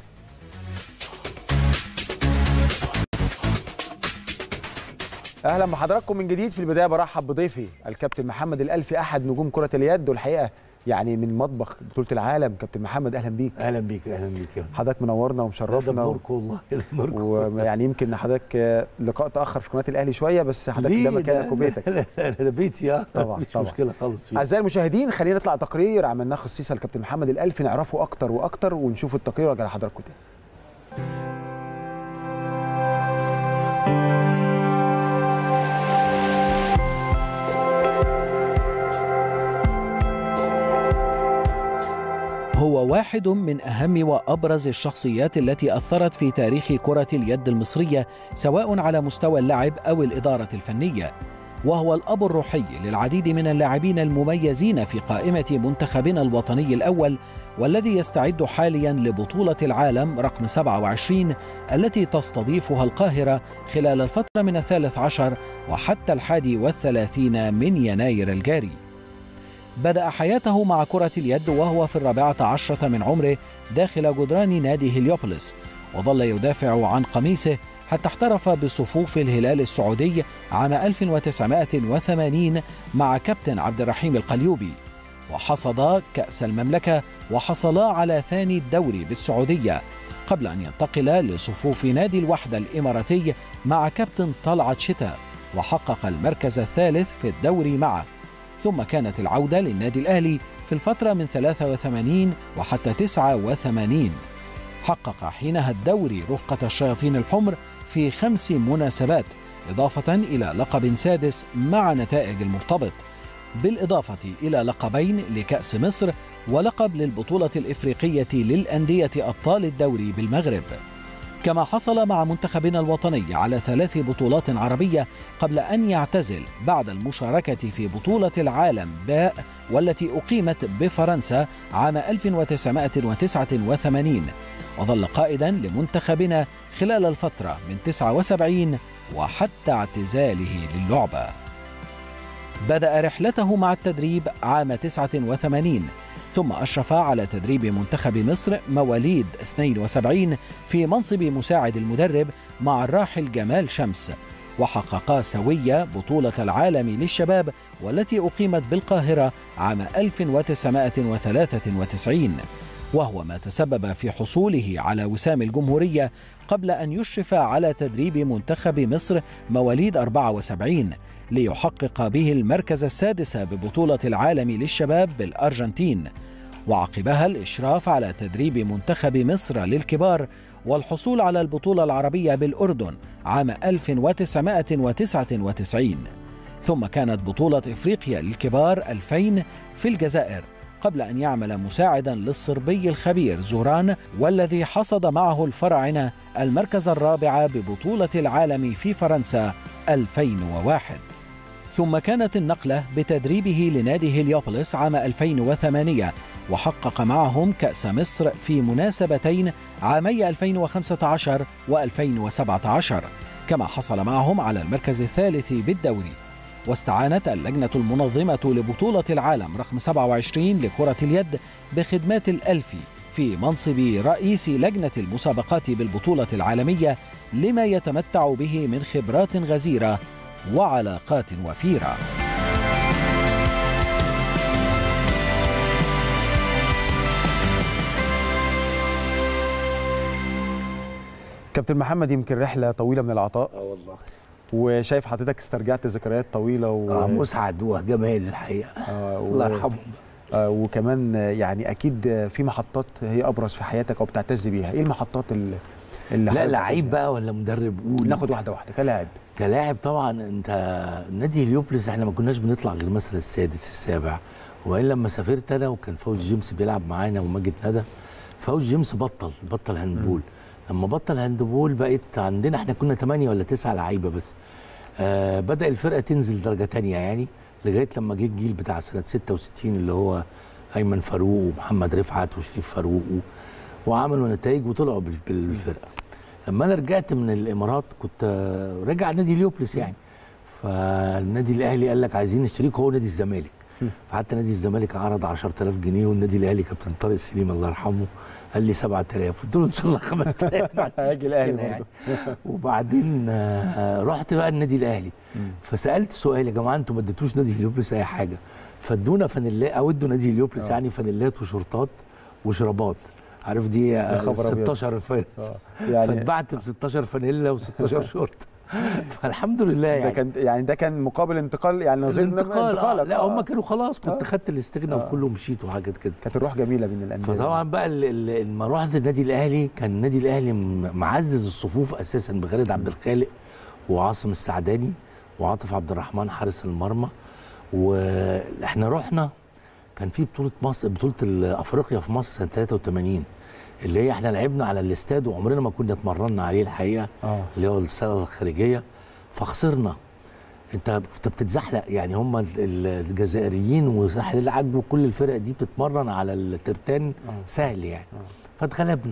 اهلا بحضراتكم من جديد في البدايه برحب بضيفي الكابتن محمد الالفي احد نجوم كره اليد والحقيقه يعني من مطبخ بطوله العالم كابتن محمد اهلا بيك اهلا بيك اهلا بيك يا حضرتك منورنا ده ومشرفنا و... بنوركم والله ده بنوركم ويعني يمكن حضرتك آه، لقاء تاخر في قناه الاهلي شويه بس حضرتك ليه؟ ده مكانك وبيتك لا لا لا، ده بيتي اه طبعاً، مش طبعاً. مشكله خالص فيه اعزائي المشاهدين خلينا نطلع تقرير عملناه خصيصا للكابتن محمد الالفي نعرفه اكتر واكتر ونشوف التقرير وارجع لحضراتكم تاني هو واحد من اهم وابرز الشخصيات التي اثرت في تاريخ كره اليد المصريه سواء على مستوى اللعب او الاداره الفنيه وهو الاب الروحي للعديد من اللاعبين المميزين في قائمه منتخبنا الوطني الاول والذي يستعد حاليا لبطوله العالم رقم 27 التي تستضيفها القاهره خلال الفتره من الثالث عشر وحتى الحادي والثلاثين من يناير الجاري بدأ حياته مع كرة اليد وهو في الرابعة عشرة من عمره داخل جدران نادي هليوبوليس وظل يدافع عن قميصه حتى احترف بصفوف الهلال السعودي عام 1980 مع كابتن عبد الرحيم القليوبي وحصدا كأس المملكة وحصلا على ثاني الدوري بالسعودية قبل أن ينتقل لصفوف نادي الوحدة الإماراتي مع كابتن طلعت شتاء وحقق المركز الثالث في الدوري معه ثم كانت العودة للنادي الأهلي في الفترة من 83 وحتى 89 حقق حينها الدوري رفقة الشياطين الحمر في خمس مناسبات إضافة إلى لقب سادس مع نتائج المرتبط بالإضافة إلى لقبين لكأس مصر ولقب للبطولة الإفريقية للأندية أبطال الدوري بالمغرب كما حصل مع منتخبنا الوطني على ثلاث بطولات عربية قبل أن يعتزل بعد المشاركة في بطولة العالم باء والتي أقيمت بفرنسا عام 1989 وظل قائدا لمنتخبنا خلال الفترة من 79 وحتى اعتزاله للعبة بدأ رحلته مع التدريب عام 89 ثم أشرف على تدريب منتخب مصر مواليد 72 في منصب مساعد المدرب مع الراحل جمال شمس وحققا سوية بطولة العالم للشباب والتي أقيمت بالقاهرة عام 1993 وهو ما تسبب في حصوله على وسام الجمهورية قبل أن يشرف على تدريب منتخب مصر مواليد 74 ليحقق به المركز السادس ببطولة العالم للشباب بالأرجنتين وعقبها الإشراف على تدريب منتخب مصر للكبار والحصول على البطولة العربية بالأردن عام 1999 ثم كانت بطولة إفريقيا للكبار 2000 في الجزائر قبل أن يعمل مساعدا للصربي الخبير زوران والذي حصد معه الفراعنة المركز الرابع ببطولة العالم في فرنسا 2001 ثم كانت النقلة بتدريبه لنادي هليوبوليس عام 2008 وحقق معهم كأس مصر في مناسبتين عامي 2015 و2017 كما حصل معهم على المركز الثالث بالدوري واستعانت اللجنة المنظمة لبطولة العالم رقم 27 لكرة اليد بخدمات الألفي في منصب رئيس لجنة المسابقات بالبطولة العالمية لما يتمتع به من خبرات غزيرة وعلاقات وفيره كابتن محمد يمكن رحله طويله من العطاء اه والله وشايف حضرتك استرجعت ذكريات طويله و... آه مسعد وجمال الحقيقه آه، و- الله يرحمه آه، وكمان آه، يعني اكيد آه، في محطات هي ابرز في حياتك او بتعتز بيها ايه المحطات اللي, اللي لا حضرتك لعيب بتعتز بقى ولا مدرب بيها؟ قول ناخد واحده واحده كلاعب كلاعب طبعا انت نادي هليوبلس احنا ما كناش بنطلع غير مثلا السادس السابع وبعدين لما سافرت انا وكان فوز جيمس بيلعب معانا وماجد ندى فوز جيمس بطل بطل هاندبول لما بطل هاندبول بقيت عندنا احنا كنا 8 ولا 9 لعيبه بس آه بدا الفرقه تنزل درجه تانية يعني لغايه لما جه الجيل بتاع سنه 66 اللي هو ايمن فاروق ومحمد رفعت وشريف فاروق و- وعملوا نتائج وطلعوا بال- بالفرقه لما انا رجعت من الامارات كنت آه، راجع نادي ليوبلس يعني فالنادي الاهلي قال لك عايزين نشتريك هو نادي الزمالك فحتى نادي الزمالك عرض 10000 جنيه والنادي الاهلي كابتن طارق سليم الله يرحمه قال لي 7000 قلت له ان شاء الله 5000 ما عنديش هاجي الأهلي مشكلة يعني. وبعدين آه، رحت بقى النادي الاهلي فسالت سؤال يا جماعه انتوا ما اديتوش نادي هليوبلس اي حاجه فادونا فانيلا او ادوا نادي هليوبلس يعني فانيلات وشورتات وشرابات عارف دي يا آه، خبر أبيض. 16 فانيلا يعني فاتبعت ب 16 فانيلا و16 شورت فالحمد لله ده يعني كان يعني ده كان مقابل انتقال يعني نظير الانتقال آه انتقالك لا آه. هم كانوا خلاص كنت آه. خدت الاستغناء وكله ومشيت وحاجات كده كانت الروح جميله بين الانديه فطبعا بقى ال- ال- لما رحت النادي الاهلي كان النادي الاهلي م- معزز الصفوف اساسا بخالد عبد الخالق وعاصم السعداني وعاطف عبد الرحمن حارس المرمى واحنا رحنا كان في بطوله مصر بطوله ال- افريقيا في مصر سنه 83 اللي هي احنا لعبنا على الاستاد وعمرنا ما كنا اتمرنا عليه الحقيقه اه اللي هو الصاله الخارجيه فخسرنا انت انت بتتزحلق يعني هم ال- ال- الجزائريين وساحل العجب وكل الفرق دي بتتمرن على الترتان آه. سهل يعني فاتغلبنا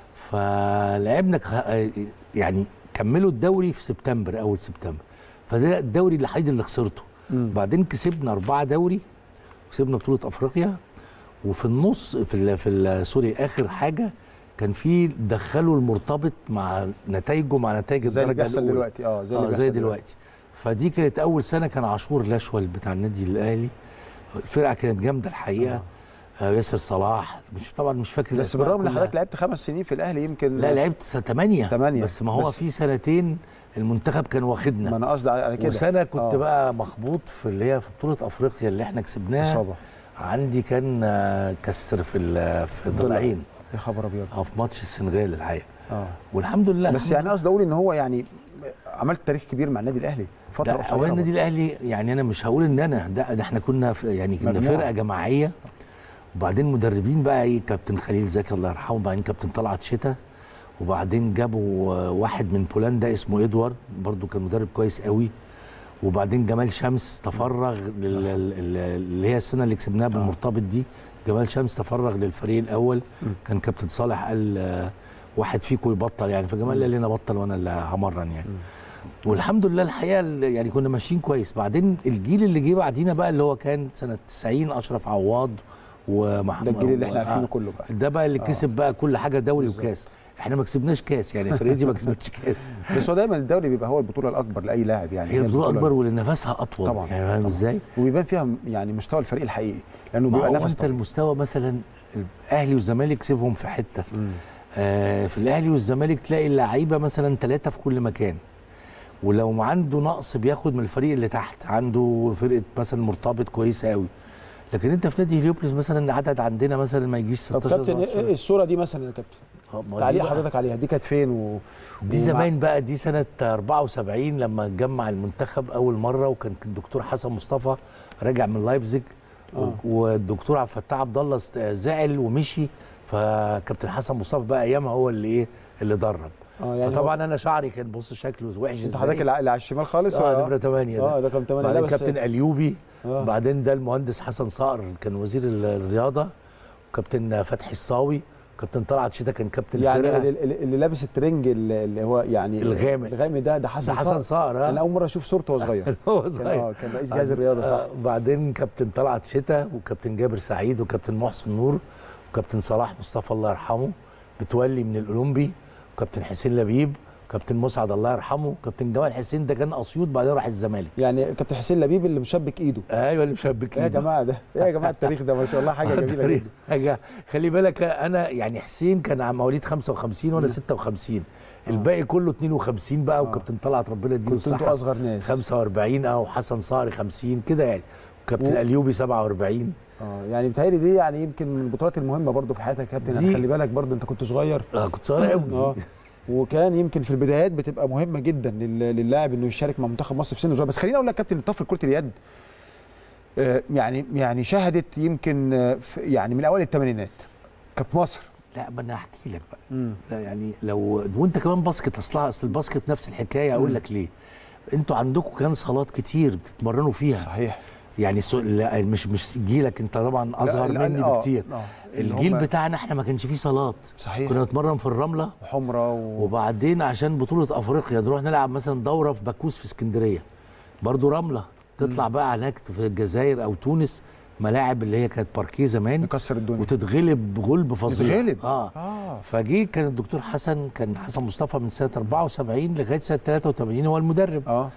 فلعبنا خ- يعني كملوا الدوري في سبتمبر اول سبتمبر فده الدوري الوحيد اللي خسرته مم. بعدين كسبنا أربعة دوري وكسبنا بطولة أفريقيا وفي النص في ال في ال سوري آخر حاجة كان في دخلوا المرتبط مع نتائجه مع نتائج زي اللي الدرجة بيحصل الأولى. دلوقتي اه زي اللي اه بيحصل زي دلوقتي فدي كانت أول سنة كان عاشور الأشول بتاع النادي الأهلي الفرقة كانت جامدة الحقيقة آه، ياسر صلاح مش طبعا مش فاكر بس الأسماء بالرغم ان كلها. حضرتك لعبت خمس سنين في الاهلي يمكن لا لعبت سنه 8 تمانية. بس ما هو بس- في سنتين المنتخب كان ما واخدنا انا قصدي على كده وسنه كنت آه. بقى مخبوط في اللي هي في بطوله افريقيا اللي احنا كسبناها اصابه عندي كان آه، كسر في ال- في الضلع. الضلعين يا خبر ابيض اه في ماتش السنغال الحقيقه اه والحمد لله بس يعني قصدي اقول ان هو يعني عملت تاريخ كبير مع النادي الاهلي فتره ده قصيره اولا النادي برضه. الاهلي يعني انا مش هقول ان انا ده, ده احنا كنا في يعني كنا مجموعة. فرقه جماعيه وبعدين مدربين بقى ايه كابتن خليل زكي الله يرحمه وبعدين كابتن طلعت شتا وبعدين جابوا آه، واحد من بولندا اسمه ادوارد برضو كان مدرب كويس قوي وبعدين جمال شمس تفرغ لل- لل- اللي هي السنه اللي كسبناها بالمرتبط دي جمال شمس تفرغ للفريق الاول كان كابتن صالح قال آه، واحد فيكم يبطل يعني فجمال قال لي انا بطل وانا اللي همرن يعني والحمد لله الحقيقه اللي- يعني كنا ماشيين كويس بعدين الجيل اللي جه بعدينا بقى اللي هو كان سنه 90 اشرف عواد ومحمود ده الجيل اللي احنا عارفينه كله بقى ده بقى اللي كسب بقى كل حاجه دوري وكاس احنا ما كسبناش كاس يعني فرقتي ما كسبتش كاس بس هو دايما الدوري بيبقى هو البطوله الاكبر لاي لاعب يعني هي البطوله اكبر واللي نفسها اطول طبعاً، يعني فاهم طبعاً. ازاي؟ وبيبان فيها يعني مستوى الفريق الحقيقي لانه ما بيبقى هو نفس انت طويل. المستوى مثلا الاهلي والزمالك سيبهم في حته آه في الاهلي والزمالك تلاقي اللعيبه مثلا ثلاثه في كل مكان ولو عنده نقص بياخد من الفريق اللي تحت عنده فرقه مثلا مرتبط كويسه قوي لكن انت في نادي هليوبلس مثلا العدد عندنا مثلا ما يجيش طب 16 كابتن 17. إيه الصوره دي مثلا يا كابتن آه، ما دي تعليق بقى- حضرتك عليها دي كانت فين و... دي ومع- زمان بقى دي سنة 74 لما اتجمع المنتخب أول مرة وكان الدكتور حسن مصطفى راجع من لايبزيج آه. والدكتور عبد الفتاح عبد الله است- زعل ومشي فكابتن حسن مصطفى بقى أيامها هو اللي إيه اللي درب اه يعني فطبعا أنا شعري كان بص شكله وحش انت ازاي حضرتك اللي اللي على الشمال خالص اه ولا- نمرة 8 ده اه ده كان 8 لا بعدين بس كابتن أليوبي آه. بعدين ده المهندس حسن صقر كان وزير ال- الرياضة وكابتن فتحي الصاوي كابتن طلعت شتا كان كابتن يعني الفرقة. اللي, اللي اللي لابس الترنج اللي اللي هو يعني الغامق. الغامق ده ده حسن ده حسن صقر انا اه اول مره اشوف صورته وهو صغير هو كان صغير اه كان رئيس جهاز الرياضه صح آه، بعدين كابتن طلعت شتا وكابتن جابر سعيد وكابتن محسن نور وكابتن صلاح مصطفى الله يرحمه متولي من الاولمبي وكابتن حسين لبيب وكابتن مسعد الله يرحمه وكابتن جمال حسين ده كان اسيوط بعدين راح الزمالك يعني كابتن حسين لبيب اللي مشبك ايده ايوه اللي مشبك ايه يا إيده. جماعه ده ايه يا جماعه التاريخ ده ما شاء الله حاجه جميله تاريخ. جدا حاجه خلي بالك انا يعني حسين كان عم مواليد 55 وانا 56 الباقي كله 52 بقى وكابتن طلعت ربنا يديله كنتوا انتوا الصحه اصغر ناس 45 اه وحسن صقر 50 كده يعني وكابتن و- اليوبي 47 اه يعني بتهيألي دي يعني يمكن من البطولات المهمه برضو في حياتك يا كابتن دي- خلي بالك برضو انت كنت صغير اه كنت صغير قوي اه وكان يمكن في البدايات بتبقى مهمه جدا لل- للاعب انه يشارك مع منتخب مصر في سن صغير بس خليني اقول لك كابتن طفل كره اليد آه، يعني يعني شهدت يمكن آه، في- يعني من اوائل الثمانينات كانت في مصر لا ما انا هحكي لك بقى لا يعني لو وانت كمان باسكت اصلا اصل الباسكت نفس الحكايه اقول لك ليه انتوا عندكم كان صالات كتير بتتمرنوا فيها صحيح يعني سو... لا مش مش جيلك انت طبعا اصغر لا، لا، مني آه، بكتير آه. اللي الجيل هم- بتاعنا احنا ما كانش فيه صالات صحيح كنا نتمرن في الرمله وحمرة و... وبعدين عشان بطوله افريقيا نروح نلعب مثلا دوره في باكوس في اسكندريه برضو رمله تطلع بقى هناك في الجزائر او تونس ملاعب اللي هي كانت باركيه زمان نكسر الدنيا وتتغلب غلب فظيع تتغلب؟ اه, آه. فجي كان الدكتور حسن كان حسن مصطفى من سنه 74 لغايه سنه 83 هو المدرب اه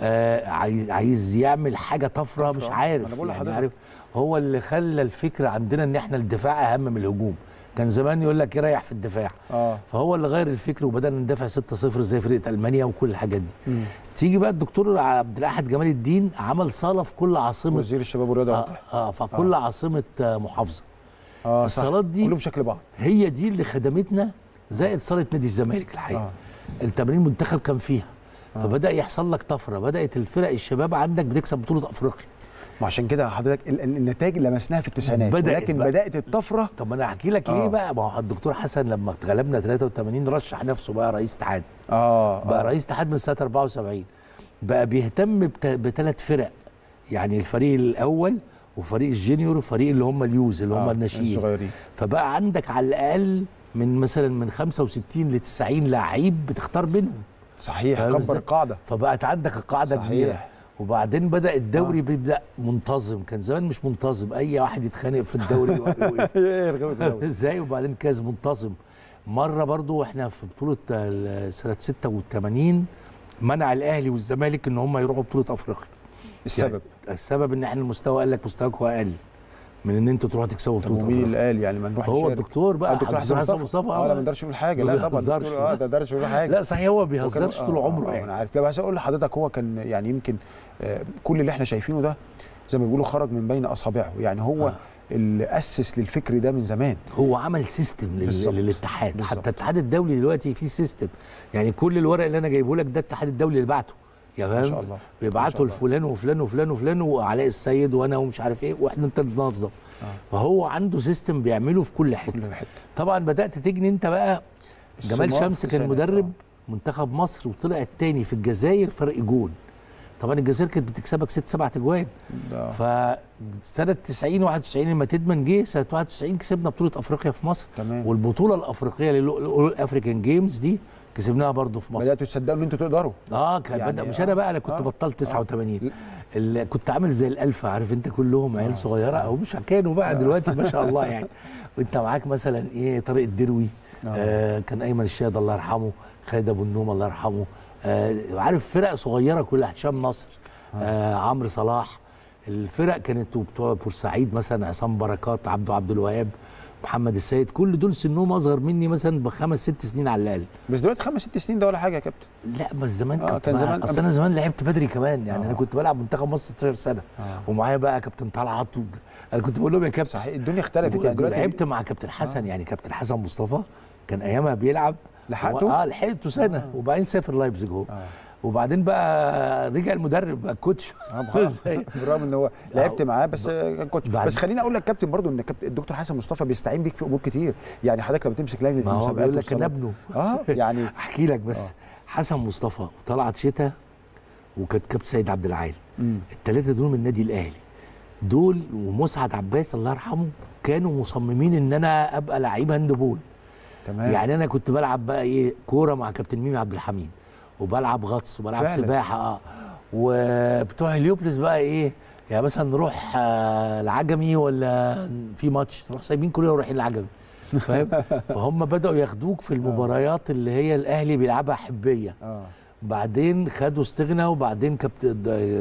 آه عايز عايز يعمل حاجه طفره مش طفرة. عارف أنا بقول يعني لحضرتك. عارف هو اللي خلى الفكره عندنا ان احنا الدفاع اهم من الهجوم كان زمان يقول لك يريح في الدفاع اه فهو اللي غير الفكر وبدانا ندافع 6-0 زي فرقه المانيا وكل الحاجات دي مم. تيجي بقى الدكتور عبد الاحد جمال الدين عمل صاله في كل عاصمه وزير الشباب والرياضه اه, واضح. آه فكل عاصمه آه محافظه اه صح. الصالات دي كلهم شكل بعض هي دي اللي خدمتنا زائد صاله نادي الزمالك الحقيقه آه. آه. التمرين المنتخب كان فيها آه. فبدا يحصل لك طفره بدات الفرق الشباب عندك بتكسب بطوله افريقيا ما عشان كده حضرتك ال- ال- النتائج اللي لمسناها في التسعينات بدأت ولكن بقى. بدات الطفره طب ما انا احكي لك آه. ليه بقى ما هو الدكتور حسن لما اتغلبنا 83 رشح نفسه بقى رئيس اتحاد اه بقى آه. رئيس اتحاد من سنه 74 بقى بيهتم بت- بثلاث فرق يعني الفريق الاول وفريق الجينيور وفريق اللي هم اليوز اللي هم آه، الناشئين الصغيرين فبقى عندك على الاقل من مثلا من 65 ل 90 لعيب بتختار بينهم صحيح فاهم كبر إزاي؟ القاعده فبقت عندك القاعده صحيح. كبيره وبعدين بدا الدوري بيبدا منتظم كان زمان مش منتظم اي واحد يتخانق في الدوري يوقف. ايه الغوي ده؟ ازاي وبعدين كاس منتظم مره برضو واحنا في بطوله ال- سنه 86 منع الاهلي والزمالك ان هم يروحوا بطوله افريقيا السبب السبب ان احنا المستوى قال لك مستواكم اقل من ان انتوا تروحوا تكسبوا طب بطوله ومين اللي أفريقيا. قال يعني ما نروح هو نشارك؟ الدكتور بقى آه، الدكتور حسن حسن مصطفى مصطفى اه لا ما نقدرش نقول حاجه ما لا طبعا بيهزرش. الدكتور- اه ده ما نقدرش نقول حاجه لا صحيح هو ما هو كان- بيهزرش طول آه، عمره آه، يعني انا عارف لا بس اقول لحضرتك هو كان يعني يمكن آه، كل اللي احنا شايفينه ده زي ما بيقولوا خرج من بين اصابعه يعني هو آه. اللي اسس للفكر ده من زمان هو عمل سيستم لل- بالظبط. للاتحاد بالظبط. حتى الاتحاد الدولي دلوقتي فيه سيستم يعني كل الورق اللي انا جايبه لك ده الاتحاد الدولي اللي بعته يا فاهم ما شاء الله. ما بيبعته شاء الله. لفلان وفلان وفلان وفلان وعلاء السيد وانا ومش عارف ايه واحنا انت ننظم فهو عنده سيستم بيعمله في كل حته كل حته طبعا بدات تجني انت بقى جمال الثمار شمس في كان سنة. مدرب منتخب مصر وطلع الثاني في الجزائر فرق جون طبعا الجزائر كانت بتكسبك ست سبع اجوان ده فسنه 90 91 لما تدمن جه سنه 91 كسبنا بطوله افريقيا في مصر تمام. والبطوله الافريقيه للافريكان جيمز دي كسبناها برضو في مصر بداتوا تصدقوا ان انتوا تقدروا اه كان يعني بدا مش آه. انا بقى انا كنت آه. بطلت 89 آه. اللي كنت عامل زي الالفه عارف انت كلهم عيال صغيره او مش كانوا بقى دلوقتي ما شاء الله يعني وانت معاك مثلا ايه طارق الدروي آه. آه كان ايمن الشهاد الله يرحمه خالد ابو النوم الله يرحمه آه عارف فرق صغيره كلها هشام نصر آه عمرو صلاح الفرق كانت بتوع بورسعيد مثلا عصام بركات عبده عبد الوهاب محمد السيد كل دول سنهم اصغر مني مثلا بخمس ست سنين على الاقل بس دلوقتي خمس ست سنين ده ولا حاجه يا كابتن لا بس زمان آه، كنت كان كان زمان اصل قبل- انا زمان لعبت بدري كمان يعني آه. انا كنت بلعب منتخب مصر 16 سنه آه. ومعايا بقى كابتن طلعت و... انا كنت بقول لهم يا كابتن صحيح الدنيا اختلفت يعني دلوقتي لعبت مع كابتن حسن يعني كابتن حسن مصطفى كان ايامها بيلعب لحقته؟ هو- اه لحقته سنه وبعدين سافر لايبزيج هو وبعدين بقى رجع المدرب بقى الكوتش ازاي بالرغم ان هو لعبت معاه بس كان كوتش بعد- بس خليني اقول لك كابتن برضو ان كابتن الدكتور حسن مصطفى بيستعين بيك في امور كتير يعني حضرتك لما تمسك لجنه ما هو المسابقات بيقول لك انا والصالات- ابنه اه يعني احكي لك بس حسن مصطفى وطلعت شتا وكانت كابتن سيد عبد العال مم. الثلاثه دول من النادي الاهلي دول ومسعد عباس الله يرحمه كانوا مصممين ان انا ابقى لعيب هاندبول تمام يعني انا كنت بلعب بقى ايه كوره مع كابتن ميمي عبد الحميد وبلعب غطس وبلعب فعلا. سباحه اه وبتوع هليوبلس بقى ايه يعني مثلا نروح آه العجمي ولا في ماتش نروح سايبين كلنا ورايحين العجمي فاهم فهم بداوا ياخدوك في المباريات اللي هي الاهلي بيلعبها حبيه اه بعدين خدوا استغنى وبعدين كابتن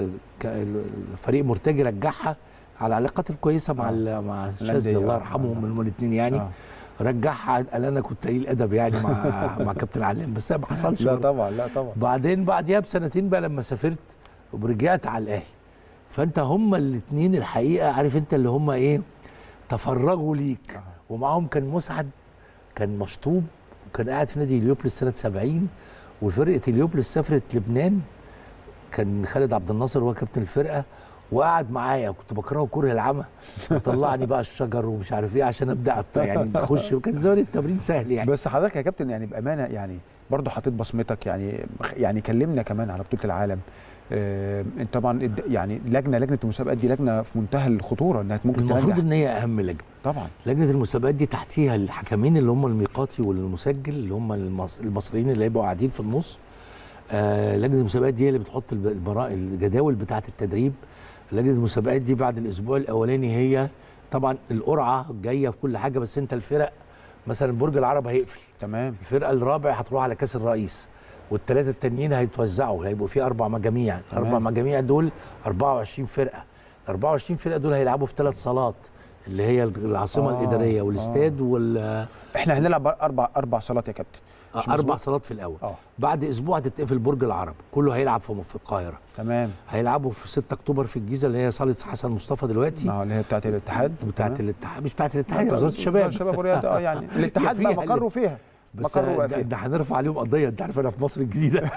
الفريق مرتجي رجعها على العلاقات الكويسه مع ال- مع الشاذلي الأندية، الله آه. يرحمهم هم الاثنين يعني آه. رجعها قال انا كنت قليل ادب يعني مع مع كابتن علام بس ما حصلش لا برضه. طبعا لا طبعا بعدين بعديها بسنتين بقى لما سافرت ورجعت على الاهلي فانت هما الاثنين الحقيقه عارف انت اللي هما ايه تفرغوا ليك ومعاهم كان مسعد كان مشطوب وكان قاعد في نادي اليوبلس سنه 70 وفرقه اليوبلس سافرت لبنان كان خالد عبد الناصر هو كابتن الفرقه وقعد معايا كنت بكرهه كره العمى وطلعني بقى الشجر ومش عارف ايه عشان ابدا أط- يعني اخش وكان زمان التمرين سهل يعني بس حضرتك يا كابتن يعني بامانه يعني برضه حطيت بصمتك يعني يعني كلمنا كمان على بطوله العالم آه انت طبعا الد- يعني لجنه لجنه المسابقات دي لجنه في منتهى الخطوره انها ممكن المفروض تنجح ان هي اهم لجنه طبعا لجنه المسابقات دي تحتيها الحكمين اللي هم الميقاتي والمسجل اللي هم المص... المصريين اللي هيبقوا قاعدين في النص آه لجنه المسابقات دي هي اللي بتحط الب- البرا... الجداول بتاعه التدريب لجنه المسابقات دي بعد الاسبوع الاولاني هي طبعا القرعه جايه في كل حاجه بس انت الفرق مثلا برج العرب هيقفل تمام الفرقه الرابع هتروح على كاس الرئيس والثلاثه التانيين هيتوزعوا هيبقوا في اربع مجاميع الاربع مجاميع دول 24 فرقه ال 24 فرقه دول هيلعبوا في ثلاث صالات اللي هي العاصمه آه، الاداريه والاستاد وال احنا هنلعب اربع اربع صالات يا كابتن مش اربع مظبوط؟ صالات في الاول اه بعد اسبوع هتتقفل برج العرب كله هيلعب في في القاهره تمام هيلعبوا في 6 اكتوبر في الجيزه اللي هي صاله حسن مصطفى دلوقتي اه اللي هي بتاعت الاتحاد بتاعت تمام. الاتحاد مش بتاعت الاتحاد وزاره الشباب الشباب والرياضه اه يعني الاتحاد فيها بقى مقره اللي- فيها بس مقره بقى ده, فيها ده هنرفع عليهم قضيه انت عارف انا في مصر الجديده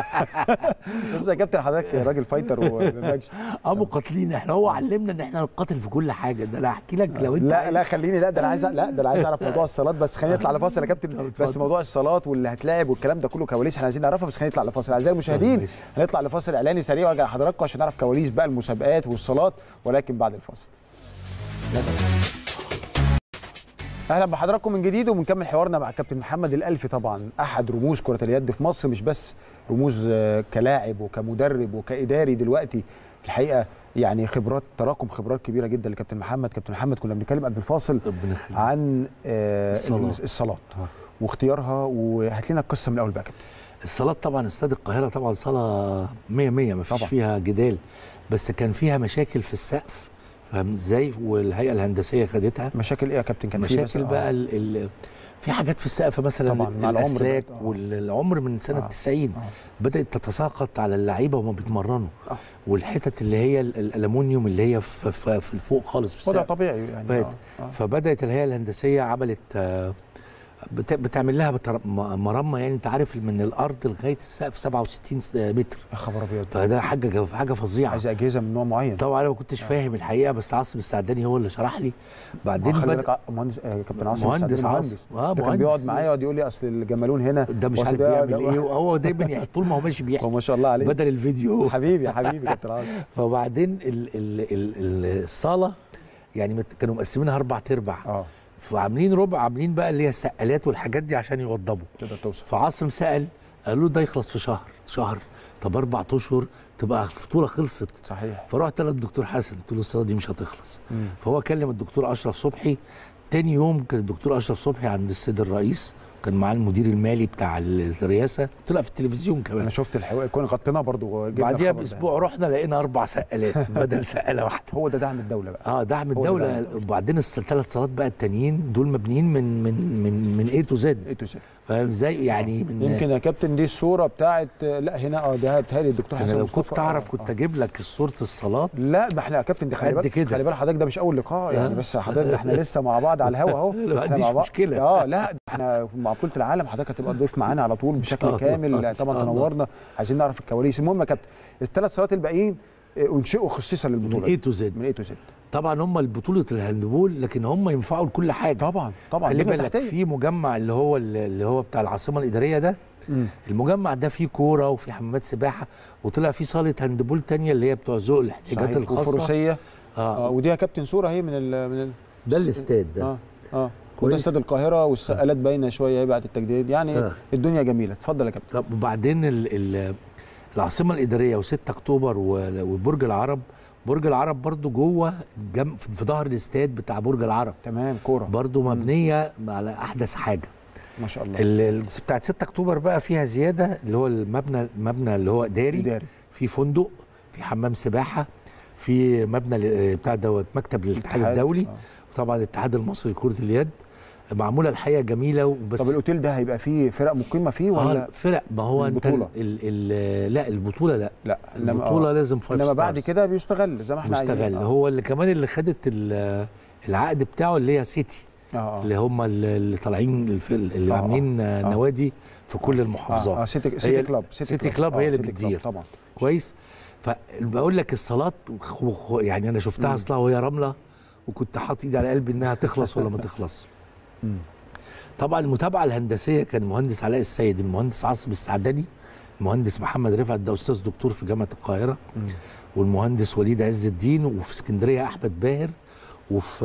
بص يا كابتن حضرتك راجل فايتر وما اه مقاتلين احنا هو علمنا ان احنا نقاتل في كل حاجه ده انا هحكي لك لو انت لا عايز- لا خليني لا ده انا عايز لا ده انا عايز اعرف موضوع الصالات بس خلينا نطلع لفاصل يا كابتن بس اتفضل. موضوع الصالات واللي هتلاعب والكلام ده كله كواليس احنا عايزين نعرفها بس خلينا نطلع لفاصل اعزائي المشاهدين ماشي. هنطلع لفاصل اعلاني سريع وارجع لحضراتكم عشان نعرف كواليس بقى المسابقات والصالات ولكن بعد الفاصل اهلا بحضراتكم من جديد وبنكمل حوارنا مع كابتن محمد الالفي طبعا احد رموز كره اليد في مصر مش بس رموز آه، كلاعب وكمدرب وكاداري دلوقتي الحقيقه يعني خبرات تراكم خبرات كبيره جدا لكابتن محمد كابتن محمد كنا بنتكلم قبل الفاصل ربنا يخليك عن آه، الصالات. الصالات واختيارها وهات لنا القصه من الاول بقى كابتن الصالات طبعا استاد القاهره طبعا صاله 100 100 ما فيش طبعا. فيها جدال بس كان فيها مشاكل في السقف فاهم ازاي والهيئه الهندسيه خدتها مشاكل ايه يا كابتن كان في مشاكل مثلا؟ بقى آه. ال ال في حاجات في السقف مثلا طبعاً، مع العمر الاسلاك بقى. آه. والعمر من سنه آه. 90 آه. بدات تتساقط على اللعيبه وهم بيتمرنوا آه. والحتت اللي هي ال- الالومنيوم اللي هي في, في, في الفوق خالص في وضع السقف طبيعي يعني بقت. آه. آه. فبدات الهيئه الهندسيه عملت آه، بت- بتعمل لها بتر- م- مرمى يعني انت عارف من الارض لغايه السقف 67 س- متر يا خبر ابيض فده حاجه حاجه فظيعه عايز اجهزه من نوع معين طبعا انا ما كنتش فاهم الحقيقه بس عاصم السعداني هو اللي شرح لي بعدين خلي بدأ بالك ع- مهندس آه، كابتن عاصم مهندس السعداني عاصم. مهندس آه، ده كان مهندس. بيقعد معايا يقعد يقول لي اصل الجمالون هنا ده مش وأصل عارف ده- بيعمل ده- ايه وهو دايما يحكي طول ما هو ماشي هو بيحكي ما شاء الله عليه بدل الفيديو حبيبي حبيبي كابتن عاصم فبعدين ال ال ال ال الصاله يعني مت- كانوا مقسمينها اربع ارباع اه فعاملين ربع عاملين بقى اللي هي السقالات والحاجات دي عشان يوضبوا تقدر توصل فعاصم سال قالوا له ده يخلص في شهر شهر طب اربع اشهر تبقى البطوله خلصت صحيح فرحت للدكتور حسن قلت له الصلاه دي مش هتخلص مم. فهو كلم الدكتور اشرف صبحي تاني يوم كان الدكتور اشرف صبحي عند السيد الرئيس كان معاه المدير المالي بتاع الرئاسه طلع في التلفزيون كمان انا شفت الحوار كنا غطيناه برضو جبنا بعديها الخبر ده. باسبوع رحنا لقينا اربع سقالات بدل سقاله واحده هو ده دعم الدوله بقى اه دعم هو ده الدوله دعم الدولة. وبعدين الثلاث صالات بقى التانيين دول مبنيين من من من من اي تو ايه زد تشيل فاهم ازاي يعني من يمكن يا كابتن دي الصوره بتاعت لا هنا اه ده بتهيألي الدكتور انا حسن لو مصطفى كنت اعرف آه، كنت آه. اجيب لك صوره الصالات لا ما احنا يا كابتن دي خلي قد بالك كده. خلي بالك حضرتك ده مش اول لقاء يعني آه. بس حضرتك احنا لسه مع بعض على الهوا اهو لا، ما إحنا عنديش مع بعض. مشكلة. اه لا احنا مع بطوله العالم حضرتك هتبقى ضيف معانا على طول بشكل الله. كامل إن طبعا شاء الله. تنورنا عايزين نعرف الكواليس المهم يا كابتن الثلاث صالات الباقيين آه، انشئوا خصيصا من للبطوله اي تو زد من اي تو زد طبعا هم البطوله الهاندبول لكن هم ينفعوا لكل حاجه طبعا طبعا خلي بنية بالك تحتية. في مجمع اللي هو اللي هو بتاع العاصمه الاداريه ده مم. المجمع ده فيه كوره وفيه حمامات سباحه وطلع فيه صاله هاندبول تانية اللي هي بتوع ذوق الاحتياجات صحيح. الخاصه وفروسيه اه اه ودي يا كابتن صوره اهي من ال من ال ده الاستاد ده اه اه وده كويس. استاد القاهره والسقالات باينه شويه اهي بعد التجديد يعني آه. الدنيا جميله اتفضل يا كابتن طب وبعدين ال ال العاصمه الاداريه و6 اكتوبر و- وبرج العرب برج العرب برضو جوه جم في في ظهر الاستاد بتاع برج العرب تمام كوره برضو مبنيه على احدث حاجه ما شاء الله ال- ال- بتاعت 6 اكتوبر بقى فيها زياده اللي هو المبنى المبنى اللي هو اداري إداري. في فندق في حمام سباحه في مبنى ل- بتاع دوت مكتب الاتحاد الاتحاد، الدولي آه. وطبعا الاتحاد المصري لكره اليد معموله الحقيقه جميله وبس طب الاوتيل ده هيبقى فيه فرق مقيمه فيه اه ولا فرق ما هو انت البطولة. ال ال لا البطوله لا لا انما البطوله آه. لازم فايف انما بعد ستارز. كده بيستغل زي ما احنا عايزين. مستغل آه. هو اللي كمان اللي خدت ال- العقد بتاعه اللي هي سيتي اه اه اللي هم اللي اللي طالعين الف- اللي آه، عاملين آه. نوادي في كل اه, المحافظات آه سيتي سيتي هي- كلاب سيتي كلاب هي آه، اللي سيتي كلاب بتدير. طبعا كويس فبقول لك الصالات خ- خ- يعني انا شفتها مم. اصلا وهي رمله وكنت حاطط ايدي على قلبي انها تخلص ولا ما تخلص مم. طبعا المتابعه الهندسيه كان المهندس علاء السيد المهندس عاصم السعدني المهندس محمد رفعت ده استاذ دكتور في جامعه القاهره مم. والمهندس وليد عز الدين وفي اسكندريه احمد باهر وفي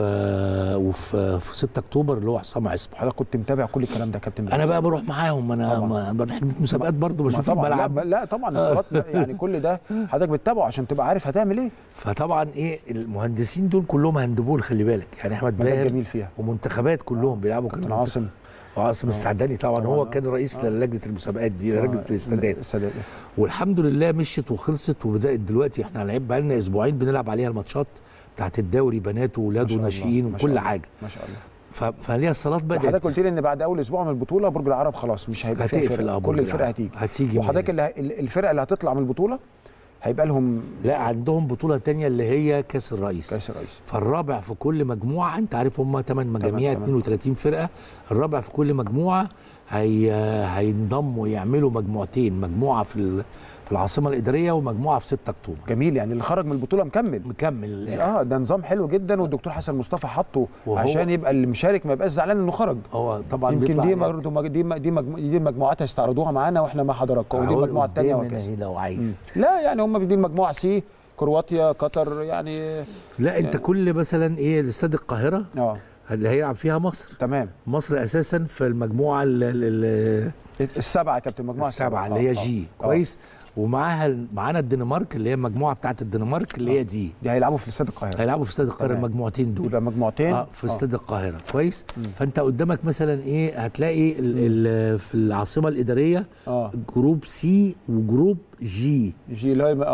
وفي في 6 اكتوبر اللي هو حسام عصمت حضرتك كنت متابع كل الكلام ده يا كابتن انا بقى بروح معاهم انا طبعاً. ما- بروح مسابقات برضه ما بشوف طبعا الملعب لا, لا طبعا الصالات يعني كل ده حضرتك بتتابعه عشان تبقى عارف هتعمل ايه فطبعا ايه المهندسين دول كلهم هاندبول خلي بالك يعني احمد ما ده باهر الجميل فيها ومنتخبات كلهم بيلعبوا كابتن كانوا عاصم وعاصم السعداني طبعا طبعاً، هو آه. كان رئيس آه. لجنه المسابقات دي لجنه الاستادات السادات والحمد لله مشيت وخلصت وبدات دلوقتي احنا هنلعب بقى لنا اسبوعين بنلعب عليها الماتشات بتاعت الدوري بنات ما واولاد شاء الله، وناشئين ما شاء وكل الله، حاجه ما شاء الله ف- فليها الصالات بدات حضرتك قلت لي ان بعد اول اسبوع من البطوله برج العرب خلاص مش هيبقى فيها هتقفل فرق آه، كل برج الفرق العرب. هتيجي هتيجي وحضرتك من- اللي ه- الفرق اللي هتطلع من البطوله هيبقى لهم لا عندهم بطوله تانية اللي هي كاس الرئيس كاس الرئيس فالرابع في كل مجموعه انت عارف هم 8 مجاميع تمام. 32 فرقه الرابع في كل مجموعه هي هينضموا يعملوا مجموعتين مجموعه في ال- في العاصمه الاداريه ومجموعه في 6 اكتوبر جميل يعني اللي خرج من البطوله مكمل مكمل الآخر. اه ده نظام حلو جدا والدكتور حسن مصطفى حطه وهو- عشان يبقى اللي مشارك ما يبقاش زعلان انه خرج هو طبعا يمكن بيطلع دي هناك. برضه مج- دي م- دي مجمو- دي مجموعات هيستعرضوها معانا واحنا مع حضراتكم ودي هقول المجموعه الثانيه قدام هنا وكذا اهي لو عايز لا يعني هم دي المجموعه سي كرواتيا قطر يعني لا انت كل مثلا ايه الاستاد القاهره اه اللي هيلعب فيها مصر تمام مصر اساسا في المجموعه ال- ال- ال- السبعه يا كابتن المجموعه السبعه اللي آه، هي آه، جي آه. كويس ومعاها معانا الدنمارك اللي هي المجموعه بتاعت الدنمارك اللي هي دي دي هيلعبوا في استاد القاهره هيلعبوا في استاد القاهره تمام. المجموعتين دول يبقى مجموعتين اه في استاد القاهره كويس فانت قدامك مثلا ايه هتلاقي ال ال في العاصمه الاداريه اه جروب سي وجروب جي جي اللي هو اه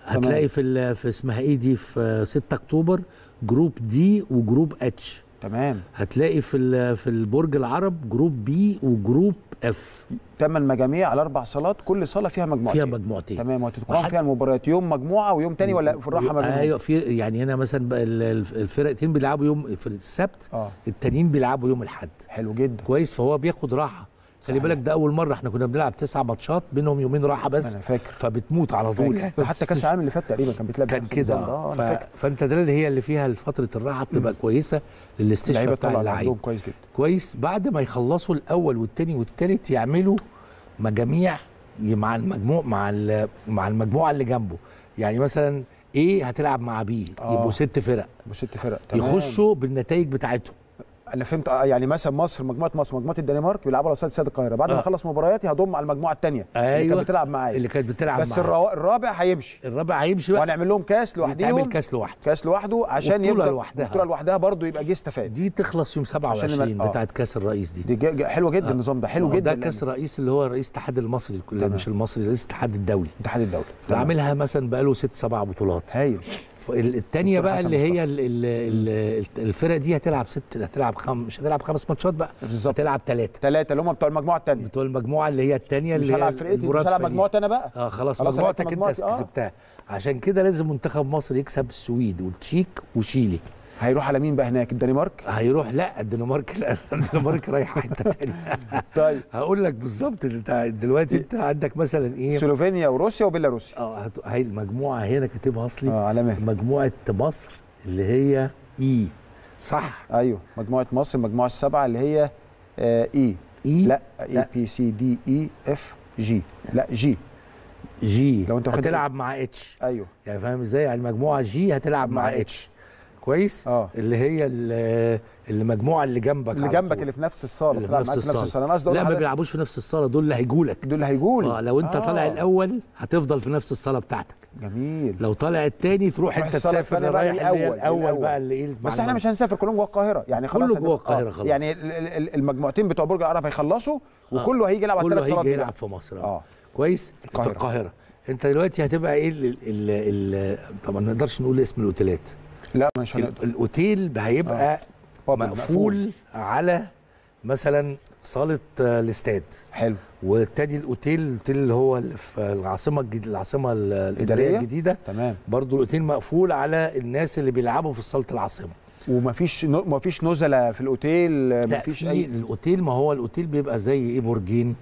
هتلاقي في ال- في اسمها ايه دي في 6 اكتوبر جروب دي وجروب اتش تمام هتلاقي في ال- في البرج العرب جروب بي وجروب اف ثمان مجاميع على اربع صالات كل صاله فيها مجموعتين فيها مجموعتين تمام وهتتقام وحد- فيها المباريات يوم مجموعه ويوم تاني ولا في الراحه مجموعه ايوه في يعني هنا مثلا بقى ال- ال- الفرقتين بيلعبوا يوم في السبت اه التانيين بيلعبوا يوم الاحد حلو جدا كويس فهو بياخد راحه خلي صحيح. بالك ده اول مره احنا كنا بنلعب تسع ماتشات بينهم يومين راحه بس انا فاكر فبتموت على طول يعني ده حتى كاس العالم اللي فات تقريبا كان بيتلعب كان بنفس كده النظام ده. اه ف... انا فاكر فانت ده اللي هي اللي فيها فتره الراحه بتبقى كويسه للاستشفاء اللعيبه بتاع طلع اللعيب عندهم كويس جدا كويس بعد ما يخلصوا الاول والتاني والتالت يعملوا مجاميع مع المجموع مع ال- مع المجموعه اللي جنبه يعني مثلا ايه هتلعب مع بي آه. يبقوا ست فرق بست فرق تمام. يخشوا بالنتائج بتاعتهم انا فهمت آه، يعني مثلا مصر مجموعه مصر مجموعه الدنمارك بيلعبوا على استاد استاد القاهره بعد ما آه. اخلص مبارياتي هضم على المجموعه الثانيه اللي ايوه كانت بتلعب معايا اللي كانت بتلعب بس معاه. الروا- الرابع هيمشي الرابع هيمشي بقى وهنعمل لهم كاس يتعمل لوحديهم كاس لوحده كاس لوحده عشان وبطولة يبقى لوحدها. بطوله لوحدها برضه يبقى جه استفاد دي تخلص يوم 27 يبقى- آه. بتاعت كاس الرئيس دي دي جا- جا- حلوه جدا آه. النظام ده حلو ما هو جدا ده كاس الرئيس اللي هو رئيس الاتحاد المصري الكل- تمام. مش المصري رئيس الاتحاد الدولي الاتحاد الدولي ده عاملها مثلا بقاله ست سبع بطولات هايل الثانيه دكتور بقى حسن اللي مصطفى. هي ال- ال- ال- الفرق دي هتلعب ست هتلعب خم مش هتلعب خمس ماتشات بقى بالظبط هتلعب ثلاثه ثلاثه اللي هم بتوع المجموعه الثانيه بتوع المجموعه اللي هي الثانيه مش اللي هي هلعب فرقتي مش المرادفة هلعب دي. مجموعتي انا بقى اه خلاص خلاص مجموعتك لعبت انت مجموعتي، آه. كسبتها عشان كده لازم منتخب مصر يكسب السويد والتشيك وشيلي هيروح على مين بقى هناك الدنمارك هيروح لا الدنمارك لا الدنمارك رايحه حته ثانيه طيب هقول لك بالظبط انت دلوقتي انت عندك مثلا ايه سلوفينيا وروسيا وبيلاروسيا اه هت- هي المجموعه هنا كاتبها اصلي اه على مهل مجموعه مصر اللي هي اي صح ايوه مجموعه مصر المجموعه السبعه اللي هي آه اي اي لا اي لا. بي سي دي اي اف جي لا جي جي لو انت واخد هتلعب مع اتش ايوه يعني فاهم ازاي يعني المجموعه جي هتلعب مع, مع اتش كويس اه اللي هي ال- المجموعه اللي جنبك اللي على جنبك طول. اللي في نفس الصاله اللي في بتلعب نفس معاك في نفس الصالة. الصاله انا قصدي أقول لا ما لحضرتك بيلعبوش في نفس الصاله دول اللي هيجولك دول اللي هيجولوا لو انت طالع آه. الاول هتفضل في نفس الصاله بتاعتك جميل لو طالع التاني تروح تروح انت الصالة تسافر التانية بقى رايح اللي هي الأول، الاول الأول. بقى اللي ايه بس احنا مش هنسافر كلهم جوه القاهره يعني خلاص كله هنبقى- جوه القاهرة آه. خلاص. يعني ال- ال- ال- المجموعتين بتوع برج العرب هيخلصوا وكله هيجي يلعب على كله الثلاث صالات هيجي دي يلعب بقى. في مصر اه كويس القاهرة. في القاهره انت دلوقتي هتبقى ايه ال ال ال ال طبعا ما نقدرش نقول اسم الاوتيلات لا مش ال- هنقدر الاوتيل هيبقى بابل مقفول على مثلا صاله آه، الاستاد حلو والتاني الاوتيل الاوتيل اللي هو اللي في العاصمه الجديده العاصمه ال- الاداريه إدارية؟ الجديده تمام برضو الاوتيل مقفول على الناس اللي بيلعبوا في صاله العاصمه ومفيش نو... مفيش نزله في الاوتيل لا مفيش في اي الاوتيل ما هو الاوتيل بيبقى زي ايه برجين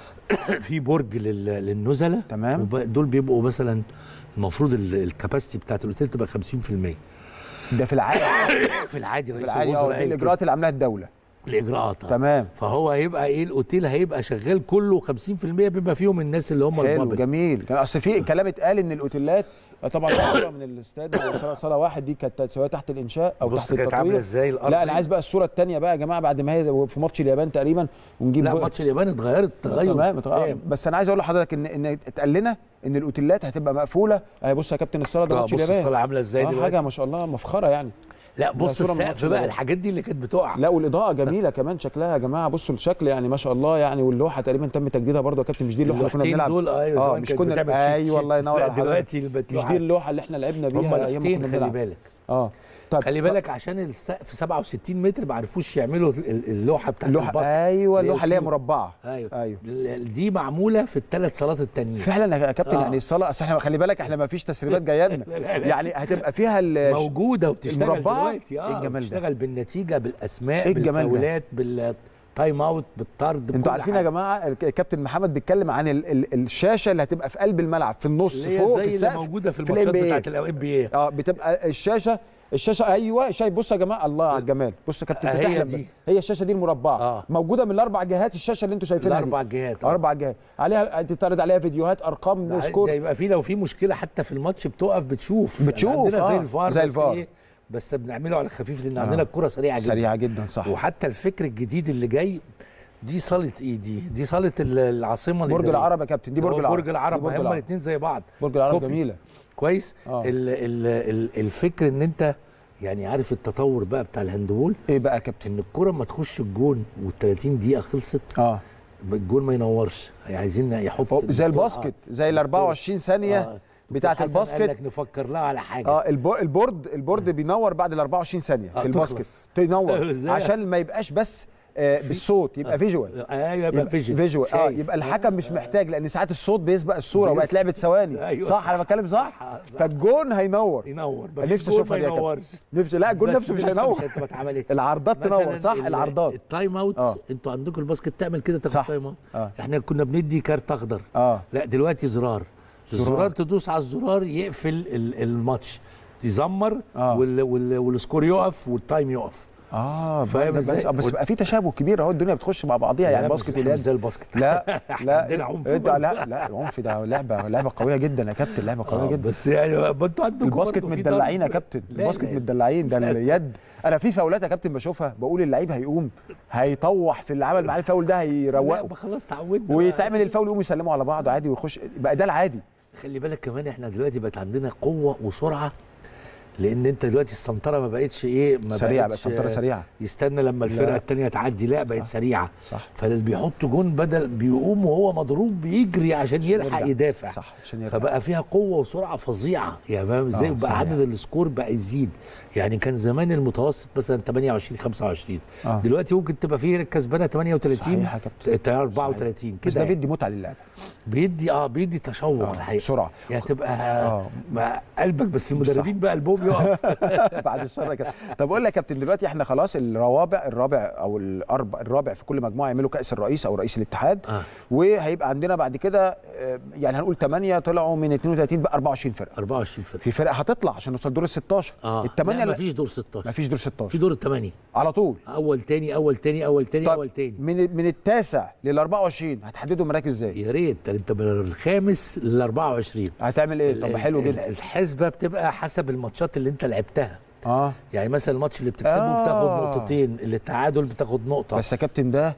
في برج لل- للنزله تمام. وب- دول بيبقوا مثلا المفروض ال- الكباسيتي بتاعت الاوتيل تبقى 50% ده في العادي في العادي في رئيس العادي اه الوزراء دي قال كده. الاجراءات اللي عاملاها الدوله الاجراءات آه. تمام فهو هيبقى ايه الاوتيل هيبقى شغال كله 50% بيبقى فيهم الناس اللي هم حلو البابل جميل اصل في كلام اتقال ان الاوتيلات طبعا صوره من الاستاد صاله صاله واحد دي كانت سواء تحت الانشاء او بص تحت كانت التطوير عامله ازاي الارض لا انا دي؟ عايز بقى الصوره الثانيه بقى يا جماعه بعد ما هي في ماتش اليابان تقريبا ونجيب لا بقى- ماتش اليابان اتغيرت تغير تمام تمام. تام. بس انا عايز اقول لحضرتك ان ان اتقال لنا ان الاوتيلات هتبقى مقفوله اهي بص يا كابتن الصاله ده آه، ماتش بص اليابان الصاله عامله ازاي آه، دلوقتي حاجه ما شاء الله مفخره يعني لا بص صورة من ماتش السقف بقى اليابان. الحاجات دي اللي كانت بتقع لا والاضاءه جميله كمان شكلها يا جماعه بصوا الشكل يعني ما شاء الله يعني واللوحه تقريبا تم تجديدها برضه يا كابتن مش دي اللوحه اللي كنا اللوحتين بنلعب دول ايوه اه زمان مش كانت كنا بتعمل شيك ايوه الله شيك. ينور لا، على حضرتك دلوقتي اللي مش بتلوحات. دي اللوحه اللي احنا لعبنا بيها هم ايام ما لوحتين كنا خلي بنلعب بالك اه طب خلي بالك عشان السقف 67 متر ما عرفوش يعملوا ال- اللوحه بتاعت اللوحه الباسكت ايوه اللوحه اللي هي الكيوب. مربعه ايوه ايوه ال- دي معموله في الثلاث صالات التانيين فعلا يا كابتن آه. يعني الصلاه اصل احنا خلي بالك احنا ما فيش تسريبات جايه لنا لا، لا. يعني هتبقى فيها ال- موجوده وبتشتغل المربعة؟ دلوقتي إيه اه الجمال ده؟ بتشتغل بالنتيجه بالاسماء إيه الجمال ده؟ بالفاولات بالتايم اوت بالطرد انتوا بكل عارفين يا حاجة. جماعه الكابتن محمد بيتكلم عن ال ال الشاشه اللي هتبقى في قلب الملعب في النص اللي هي فوق زي في اللي السقف موجوده في في الماتشات ال NBA. بتاعت الام بي اي اه بتبقى الشاشه الشاشه ايوه شايف بصوا يا جماعه الله على الجمال بصوا يا كابتن آه، فتحي هي لما- دي. هي الشاشه دي المربعه آه. موجوده من الاربع جهات الشاشه اللي انتوا شايفينها الاربع دي. جهات آه. اربع جهات عليها تتعرض عليها فيديوهات ارقام ده سكور يبقى في لو في مشكله حتى في الماتش بتقف بتشوف بتشوف، يعني عندنا زي آه، الفار زي بس الفار. إيه، بس بنعمله على خفيف لان آه. عندنا الكره سريعه جدا سريعه جدا صح وحتى الفكر الجديد اللي جاي دي صاله ايه دي دي صاله ال- العاصمه برج الإدارية. العرب يا كابتن دي برج هو العرب برج العرب دي برج هما العرب. الاثنين زي بعض برج العرب كوبي. جميله كويس آه. ال ال ال الفكر ان انت يعني عارف التطور بقى بتاع الهاندبول ايه بقى يا كابتن ان الكره ما تخش الجون وال30 دقيقه خلصت اه الجون ما ينورش عايزين يحط هو زي الباسكت زي ال 24 ثانيه آه. بتاعه حسن قال الباسكت لك نفكر لها على حاجه اه البو- البورد البورد بينور بعد ال 24 ثانيه آه، في الباسكت تخلص. تنور إزاي؟ عشان ما يبقاش بس آه بالصوت يبقى فيجوال ايوه يبقى فيجن فيجوال اه شايف. يبقى الحكم مش محتاج لان ساعات الصوت بيسبق الصوره بيس- وبقت لعبه ثواني أيوة صح صح. انا بتكلم صح صح، صح. فالجون هينور ينور نفسي مفيش جول اشوفها ما دي يا كابتن. ينورش نفسي لا الجون بس نفسه مش لسه هينور مش هتبقى اتعملت العرضات تنور مثلاً صح ال- العرضات التايم اوت آه. انتوا عندكم الباسكت تعمل كده تاخد صح. تايم اوت آه. احنا كنا بندي كارت اخضر اه لا دلوقتي زرار زرار. الزرار تدوس على الزرار يقفل ال- الماتش تزمر آه. وال وال والسكور يقف والتايم يقف اه فاهم بس إزاي؟ بس بقى في تشابه كبير اهو الدنيا بتخش مع بعضيها يعني لا، باسكت بس إحنا مش واليد زي الباسكت لا لا عندنا عنف انت برضه. لا لا العنف ده لعبه لعبه قويه جدا يا كابتن لعبه قويه آه، جدا بس يعني ما انتوا عندكم الباسكت برضه في متدلعين يا ضرب. كابتن لا، الباسكت لا. متدلعين ده اليد انا في فاولات يا كابتن بشوفها بقول اللعيب هيقوم هيطوح في اللي عمل معاه الفاول ده لا، هيروقه ما خلاص تعودنا بقى. ويتعمل الفاول يقوم يسلموا على بعض عادي ويخش بقى ده العادي خلي بالك كمان احنا دلوقتي بقت عندنا قوه وسرعه لان انت دلوقتي السنتره ما بقتش ايه ما سريعه بقت بقتش سنتره سريعه يستنى لما الفرقه لا. الثانيه تعدي لا بقت سريعه صح فاللي بيحط جون بدل بيقوم وهو مضروب بيجري عشان يلحق يرجع. يدافع صح عشان يرجع. فبقى فيها قوه وسرعه فظيعه يعني فاهم ازاي آه، وبقى صحيح. عدد السكور بقى يزيد يعني كان زمان المتوسط مثلا 28 25 آه. دلوقتي ممكن تبقى فيه كسبانه 38 صحيح يا كابتن 34 بس كده ده بيدي متعه للعب بيدي اه بيدي تشوق آه، الحقيقه بسرعه يعني تبقى آه. مع قلبك بس المدربين بقى قلبهم يقف بعد الشر كده طب اقول لك يا كابتن دلوقتي احنا خلاص الروابع الرابع او الاربع الرابع في كل مجموعه يعملوا كاس الرئيس او رئيس الاتحاد آه. وهيبقى عندنا بعد كده آه، يعني هنقول 8 طلعوا من 32 بقى 24 فرقه 24 فرقه في فرقه هتطلع عشان نوصل دور ال 16 اه الثمانيه لا لا مفيش دور 16 مفيش دور في 16 دور الثمانيه على طول اول تاني اول تاني اول تاني طب اول تاني من من التاسع لل 24 هتحددوا مراكز ازاي؟ يا ريت انت من الخامس لل 24 هتعمل ايه؟ طب ال- حلو ال- جدا الحسبه بتبقى حسب الماتشات اللي انت لعبتها اه يعني مثلا الماتش اللي بتكسبه آه. بتاخد نقطتين اللي التعادل بتاخد نقطه بس يا كابتن ده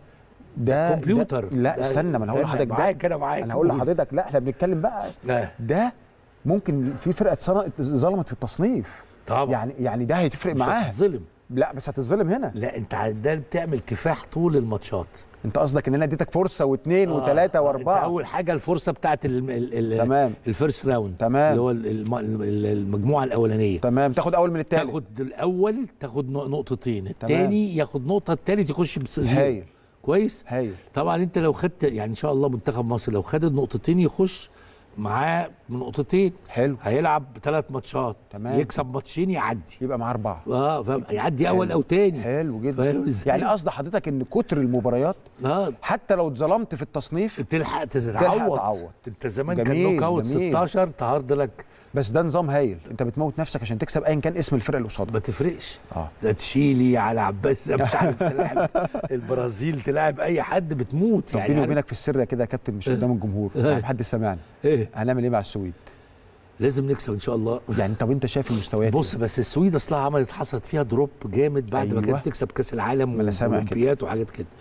ده كمبيوتر ده لا ده- استنى ما انا هقول استنى، لحضرتك ده معاك انا معاك انا هقول لحضرتك لا احنا بنتكلم بقى لا ده ممكن في فرقه اتصنعت- ظلمت في التصنيف طبعا يعني يعني ده هيتفرق مش معاها هتتظلم لا بس هتتظلم هنا لا انت ده بتعمل كفاح طول الماتشات انت قصدك ان انا اديتك فرصه واثنين آه، وثلاثه آه، انت واربعه اول حاجه الفرصه بتاعت ال ال ال تمام. الفيرست راوند تمام. اللي هو ال- الم- ال- المجموعه الاولانيه تمام تاخد اول من الثالث تاخد الاول تاخد نق- نقطتين الثاني ياخد نقطه الثالث يخش بس زيرو. هايل كويس هايل طبعا انت لو خدت يعني ان شاء الله منتخب مصر لو خد النقطتين يخش معاه نقطتين حلو هيلعب ثلاث ماتشات تمام. يكسب ماتشين يعدي يبقى معاه اربعه اه فاهم يعدي اول او تاني حلو جدا فاهم ازاي؟ يعني قصد حضرتك ان كتر المباريات اه حتى لو اتظلمت في التصنيف تلحق تتعوض تعوض. انت زمان كان جميل، نوك اوت جميل. 16 تهارد لك بس ده نظام هايل انت بتموت نفسك عشان تكسب ايا كان اسم الفرقه اللي قصادك ما تفرقش اه ده تشيلي على عباس مش عارف تلاعب البرازيل تلاعب اي حد بتموت طب يعني بيني عارف- وبينك في السر كده يا كابتن مش قدام الجمهور يعني محدش سامعني ايه هنعمل ايه مع السويد لازم نكسب ان شاء الله يعني طب انت شايف المستويات بص بس السويد اصلها عملت حصلت فيها دروب جامد بعد ما أيوة. كانت تكسب كاس العالم ما أنا سامع كده. والاولمبيات وحاجات كده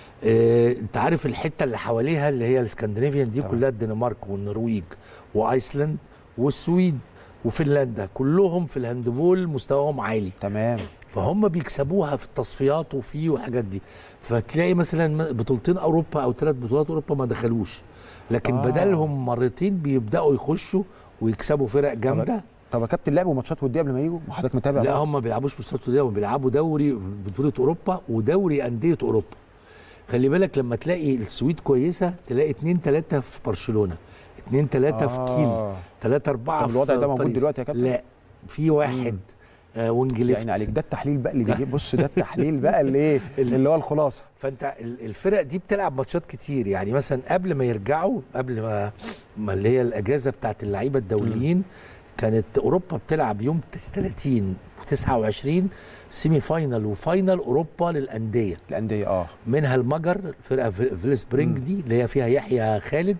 آه، انت عارف الحته اللي حواليها اللي هي الاسكندنافيان دي تمام. كلها الدنمارك والنرويج وايسلند والسويد وفنلندا كلهم في الهاندبول مستواهم عالي تمام فهم بيكسبوها في التصفيات وفي وحاجات دي فتلاقي مثلا بطولتين اوروبا او ثلاث بطولات اوروبا ما دخلوش لكن آه. آه. بدلهم مرتين بيبداوا يخشوا ويكسبوا فرق جامده طب يا كابتن لعبوا ماتشات وديه قبل ما يجوا ما حضرتك متابع لا بقى؟ هم ما بيلعبوش ماتشات وديه هم بيلعبوا دوري بطوله اوروبا ودوري انديه اوروبا خلي بالك لما تلاقي السويد كويسه تلاقي اتنين تلاته في برشلونه اتنين تلاته في كيل آه. تلاته اربعه طب الوضع في ده موجود باريس. دلوقتي يا كابتن؟ لا في واحد آه وينج ليفت يعني عليك ده التحليل بقى اللي بيجيب بص ده التحليل بقى اللي ايه اللي هو الخلاصه فانت ال- الفرق دي بتلعب ماتشات كتير يعني مثلا قبل ما يرجعوا قبل ما, ما اللي هي الاجازه بتاعت اللعيبه الدوليين كانت اوروبا بتلعب يوم 30 و29 سيمي فاينال وفاينال اوروبا للانديه الانديه اه منها المجر فرقه في- فيلسبرينج دي اللي هي فيها يحيى خالد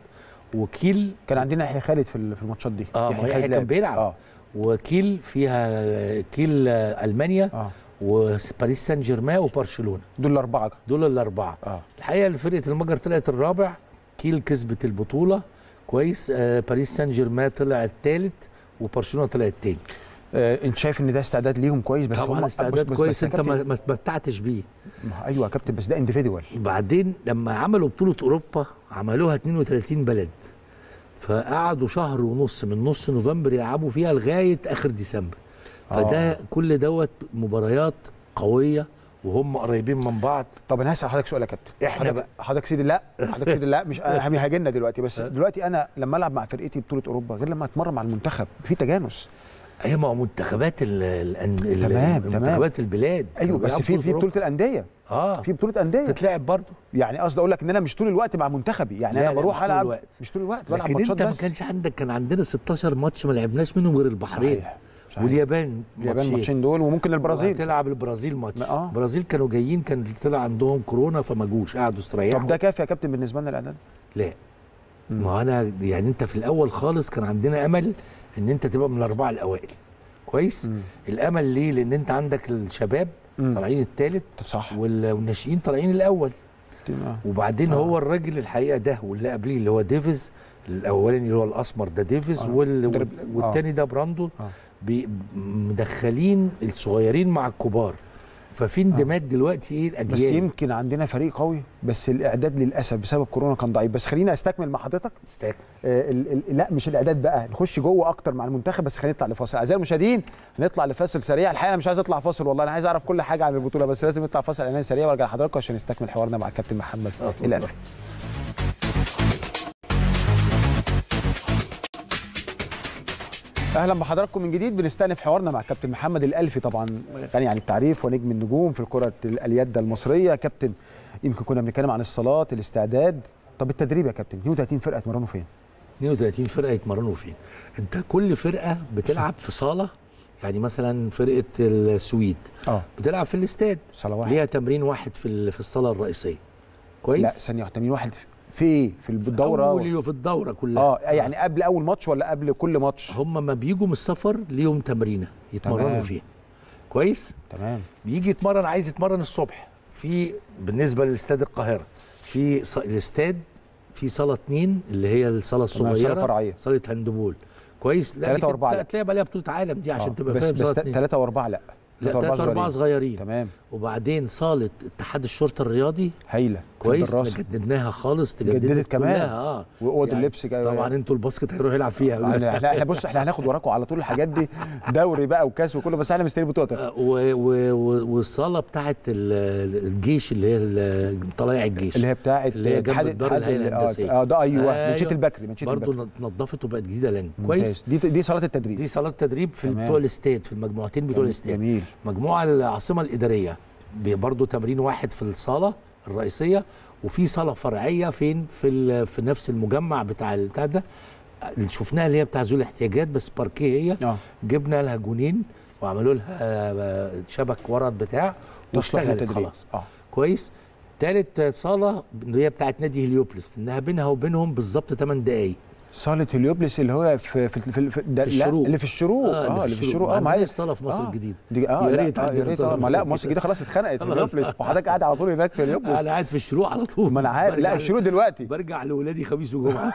وكيل كان عندنا يحيى خالد في ال- في الماتشات دي اه ما خالد يحيى كان لعب. بيلعب اه وكيل فيها كيل آه، المانيا اه وباريس سان جيرمان وبرشلونه دول الاربعه دول الاربعه اه الحقيقه فرقه المجر طلعت الرابع كيل كسبت البطوله كويس آه باريس سان جيرمان طلع الثالث وبرشلونه طلع الثاني آه، انت شايف ان ده استعداد ليهم كويس بس طبعا هم استعداد بص- بص- كويس بس يا انت ما كابتن- ما تمتعتش بيه ما- ايوه يا كابتن بس ده انديفيدوال بعدين لما عملوا بطوله اوروبا عملوها 32 بلد فقعدوا شهر ونص من نص نوفمبر يلعبوا فيها لغايه اخر ديسمبر فده كل دوت مباريات قويه وهم قريبين من بعض طب انا هسال حضرتك سؤال يا كابتن إحنا حضرتك- بقى. حضرتك سيدي لا حضرتك سيدي لا مش انا هاجي لنا دلوقتي بس دلوقتي انا لما العب مع فرقتي بطوله اوروبا غير لما اتمرن مع المنتخب في تجانس هي ما هو منتخبات ال ال ال تمام، منتخبات البلاد ايوه كانوا بس بيلعبوا في في أوروبا. بطوله الانديه اه في بطوله انديه تتلعب برضه يعني قصدي اقول لك ان انا مش طول الوقت مع منتخبي يعني لا، انا لا، بروح مش طول العب الوقت. مش طول الوقت بلعب لكن ماتشات انت ما بس كانش عندك كان عندنا 16 ماتش ما لعبناش منهم غير البحرين صحيح، صحيح. واليابان اليابان الماتشين دول وممكن البرازيل تلعب البرازيل ماتش ما- آه. البرازيل كانوا جايين كان طلع عندهم كورونا فما جوش قعدوا استريحوا طب ده كافي يا كابتن بالنسبه لنا الاعداد لا ما هو انا يعني انت في الاول خالص كان عندنا امل ان انت تبقى من الاربعه الاوائل كويس مم. الامل ليه لان انت عندك الشباب مم. طالعين الثالث صح والناشئين طالعين الاول آه. وبعدين آه. هو الراجل الحقيقه ده واللي قبليه اللي هو ديفيز الاولاني اللي هو الاسمر ده ديفيز آه. وال... مدرب- والتاني ده براندو آه. بي... مدخلين الصغيرين مع الكبار ففي اندماج دلوقتي ايه بس الاجيال يمكن عندنا فريق قوي بس الاعداد للاسف بسبب كورونا كان ضعيف بس خليني استكمل مع حضرتك استاك. آه ال ال لا مش الاعداد بقى نخش جوه اكتر مع المنتخب بس خلينا نطلع لفاصل اعزائي المشاهدين هنطلع لفاصل سريع الحقيقه انا مش عايز اطلع فاصل والله انا عايز اعرف كل حاجه عن البطوله بس لازم نطلع فاصل اعلاني سريع وارجع لحضراتكم عشان نستكمل حوارنا مع الكابتن محمد اتفضل. الالفي اهلا بحضراتكم من جديد بنستأنف حوارنا مع كابتن محمد الالفي طبعا غني عن التعريف ونجم النجوم في كره اليد المصريه كابتن يمكن كنا بنتكلم عن الصالات الاستعداد طب التدريب يا كابتن 32 فرقه اتمرنوا فين 32 فرقه يتمرنوا فين انت كل فرقه بتلعب في صاله يعني مثلا فرقه السويد اه بتلعب في الاستاد صاله واحده ليها تمرين واحد في ال- في الصاله الرئيسيه كويس لا ثانيه واحده تمرين واحد في ايه في الدوره اول في الدوره كلها اه يعني قبل اول ماتش ولا قبل كل ماتش هم ما بيجوا من السفر ليهم تمرينه يتمرنوا تمام. فيها كويس تمام بيجي يتمرن عايز يتمرن الصبح في بالنسبه لاستاد القاهره في ص- الاستاد في صاله اتنين اللي هي الصاله تمام، الصغيره صالة فرعية. صاله هاندبول كويس لا تلاتة دي كانت- وأربعة لا لا. تلاقي عليها بطوله عالم دي عشان آه، تبقى بس فاهم بس صاله اتنين. ثلاثة وأربعة لا لا تلاتة ثلاثة أربعة صغيرين تمام وبعدين صالة اتحاد الشرطة الرياضي هايلة كويس الدراسة. جددناها خالص تجددت جددت كمان. كلها اه وأوض اللبس جاي- طبعا انتوا الباسكت هيروح يلعب فيها احنا احنا إحنا بص احنا هناخد وراكم على طول الحاجات دي دوري بقى وكاس وكله بس احنا مستنيين بطوله آه، و- و- و- والصالة بتاعت ال- الجيش اللي هي ال- طلائع الجيش اللي هي بتاعه اللي هي جنب الدار الهيئة الهندسية اه ده ايوه منشيه البكري منشيه برضه البكري اتنضفت وبقت جديدة لان ممتاز. كويس دي دي صالات التدريب دي صالات تدريب في تمام. بتوع الاستاد في المجموعتين بتوع الاستاد جميل مجموعه العاصمه الاداريه برضه تمرين واحد في الصاله الرئيسيه وفي صاله فرعيه فين في ال- في نفس المجمع بتاع البتاع ده اللي شفناها اللي هي بتاع ذوي الاحتياجات بس باركيه هي اه جبنا لها جونين وعملوا لها آه، شبك ورد بتاع تصلح واشتغلت للتدريب. خلاص اه كويس تالت صاله اللي هي بتاعت نادي هليوبلس انها بينها وبينهم بالظبط 8 دقائق صاله هليوبلس اللي هو في في في, في, ده في لا، الشروق. اللي في الشروق اه اللي في الشروق اه ما ما هي عندناش صاله في مصر آه. الجديده دي اه يا لا، ريت آه، يا عندنا ريت صالة آه، في ما لا مصر مصر الجديده خلاص اتخنقت خلاص. هليوبلس وحضرتك قاعد على طول هناك في هليوبلس انا قاعد في الشروق على طول ما انا عارف لا برجع- الشروق دلوقتي برجع لاولادي خميس وجمعه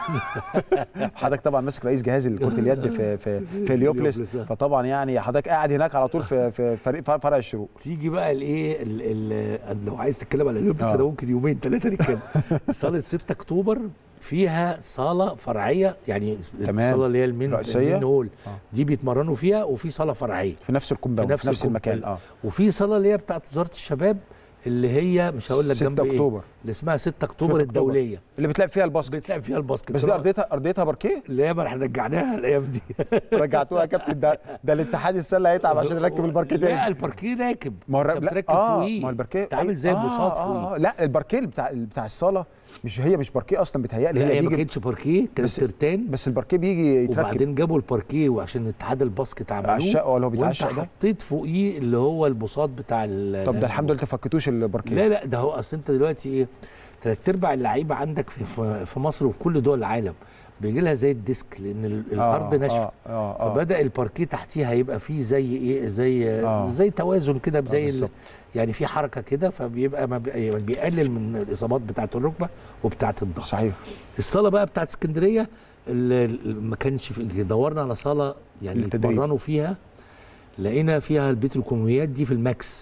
حضرتك طبعا ماسك رئيس جهاز كره اليد في في في هليوبلس هليوبلس، آه. فطبعا يعني حضرتك قاعد هناك على طول في في فريق فرع الشروق تيجي بقى الايه ال- ال- لو عايز تتكلم على هليوبلس آه. انا ممكن يومين ثلاثه نتكلم صاله 6 اكتوبر فيها صاله فرعيه يعني تمام. الصاله اللي هي المين رئيسية. المين هول آه. دي بيتمرنوا فيها وفي صاله فرعيه في نفس الكومباوند في في نفس نفس, المكان الكومباوند. اه وفي صاله اللي هي بتاعت وزاره الشباب اللي هي مش هقول لك 6 جنب ايه اكتوبر اللي اسمها 6 6 اكتوبر أكتوبر. الدوليه اللي بتلعب فيها الباسكت بتلعب فيها الباسكت بس دي ارضيتها ارضيتها باركيه لا ما احنا رجعناها الايام دي رجعتوها يا كابتن ده ده الاتحاد السله هيتعب عشان يركب الباركيه لا تاني الباركيه راكب ما هو انت الر- لا، بتركب آه فوقيه ما هو الباركيه انت عامل أي- زي البساط آه فوقيه آه لا الباركيه بتاع بتاع الصاله مش هي مش باركيه اصلا بيتهيألي لا هي هي ما بيجي كانتش باركيه كانت بس- ترتان بس الباركيه بيجي يتركب وبعدين جابوا الباركيه وعشان اتحاد الباسكت عملوه عشقه ولا هو وانت بيتعشق ده حطيت فوقيه اللي هو البساط بتاع ال- طب ده الحمد لله تفكتوش الباركيه لا لا ده هو اصل انت دلوقتي ايه ثلاث ارباع اللعيبه عندك في, في, في مصر وفي كل دول العالم بيجي لها زي الديسك لان ال- الارض آه، ناشفه اه اه اه فبدا الباركيه تحتيها هيبقى فيه زي ايه زي آه. زي توازن كده زي ال- بالظبط. يعني في حركه كده فبيبقى ما بي- يعني بيقلل من الاصابات بتاعه الركبه وبتاعه الظهر صحيح الصاله بقى بتاعت اسكندريه اللي اللي ما كانش في دورنا على صاله يعني للتدريب. يتمرنوا فيها لقينا فيها البيت الكوميات دي في الماكس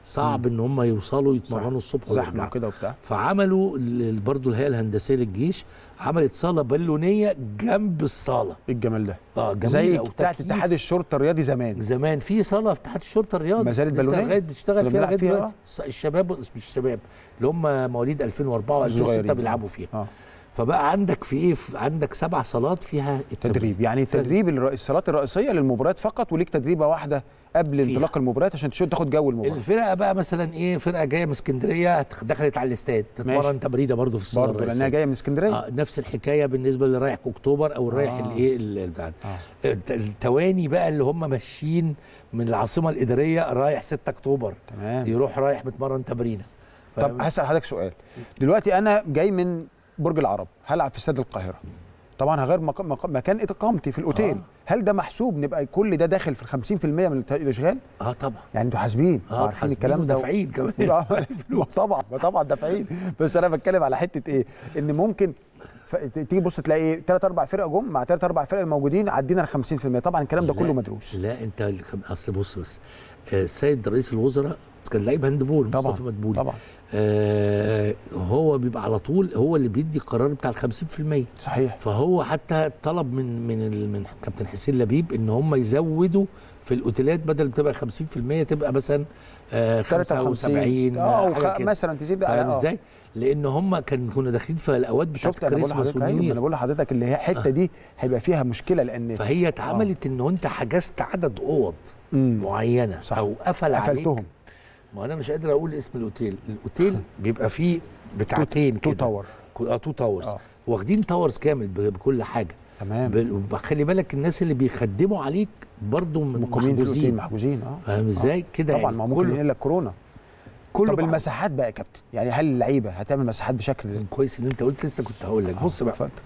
صعب ان هم يوصلوا يتمرنوا الصبح زحمه ويرجعوا كده وبتاع فعملوا ال- برضو الهيئه الهندسيه للجيش عملت صاله بالونيه جنب الصاله ايه الجمال ده اه جميله زي وتكييف. بتاعت اتحاد الشرطه الرياضي زمان زمان في صاله في اتحاد الشرطه الرياضي ما زالت لسه بالونية؟ لغايه بتشتغل كنا فيها بنلعب لغايه فيها، دلوقتي الص- الشباب مش الشباب اللي هم مواليد 2004 و2006 الصغيرين. بيلعبوا فيها اه فبقى عندك في ايه في عندك سبع صالات فيها التمرين. تدريب يعني تدريب الر- الصالات الرئيسيه للمباريات فقط وليك تدريبه واحده قبل فيها. انطلاق المباريات عشان تشوف تاخد جو المباراه الفرقه بقى مثلا ايه فرقه جايه من اسكندريه دخلت على الاستاد تتمرن تمرينه برضه في الصاله برضه لانها الرئيسية. جايه من اسكندريه آه نفس الحكايه بالنسبه اللي رايح اكتوبر او رايح آه. الايه ال- بتاع آه. الت- التواني بقى اللي هم ماشيين من العاصمه الاداريه رايح 6 اكتوبر تمام يروح رايح متمرن تمرينه طب هسال حضرتك سؤال دلوقتي انا جاي من برج العرب هلعب في استاد القاهره طبعا هغير مك... مك... مكان اقامتي في الاوتيل آه. هل ده محسوب نبقى كل ده داخل في ال 50% من الت- الاشغال اه طبعا يعني انتوا حاسبين اه عارفين الكلام ده دافعين كمان آه، طبعا طبعا دافعين بس انا بتكلم على حته ايه ان ممكن ف... تيجي بص تلاقي ايه ثلاث اربع فرق جم مع ثلاث اربع فرق الموجودين عدينا ال 50% طبعا الكلام ده لا، كله مدروس لا انت الخم- اصل بص بس آه، السيد رئيس الوزراء كان لعيب هاندبول طبعا مصطفى مدبولي طبعا آه هو بيبقى على طول هو اللي بيدي القرار بتاع ال 50% صحيح فهو حتى طلب من من ال- من كابتن حسين لبيب ان هم يزودوا في الاوتيلات بدل ما تبقى 50% تبقى مثلا آه 75 اه حاجة وخ... كده. مثلا تزيد على فاهم آه. ازاي؟ لان هم كان كنا داخلين في الاوقات بتاعت شفت انا بقول كريسماس لحضرتك أيوة، ونيو انا بقول لحضرتك اللي هي الحته دي هيبقى فيها مشكله لان فهي اتعملت ان انت حجزت عدد اوض مم. معينه صح. او قفل عليك قفلتهم ما انا مش قادر اقول اسم الاوتيل الاوتيل بيبقى فيه بتاعتين تو كده تاور كو- اه تو تاورز آه. واخدين تاورز كامل ب- بكل حاجه تمام بل- خلي بالك الناس اللي بيخدموا عليك برضو من مقيمين في الاوتيل محجوزين محجوزين اه فاهم ازاي كده طبعا يعني ما ممكن كله ينقل لك كورونا كله طب بقى- المساحات بقى يا كابتن يعني هل اللعيبه هتعمل مساحات بشكل كويس ان انت قلت لسه كنت هقول لك بص بقى اتفضل.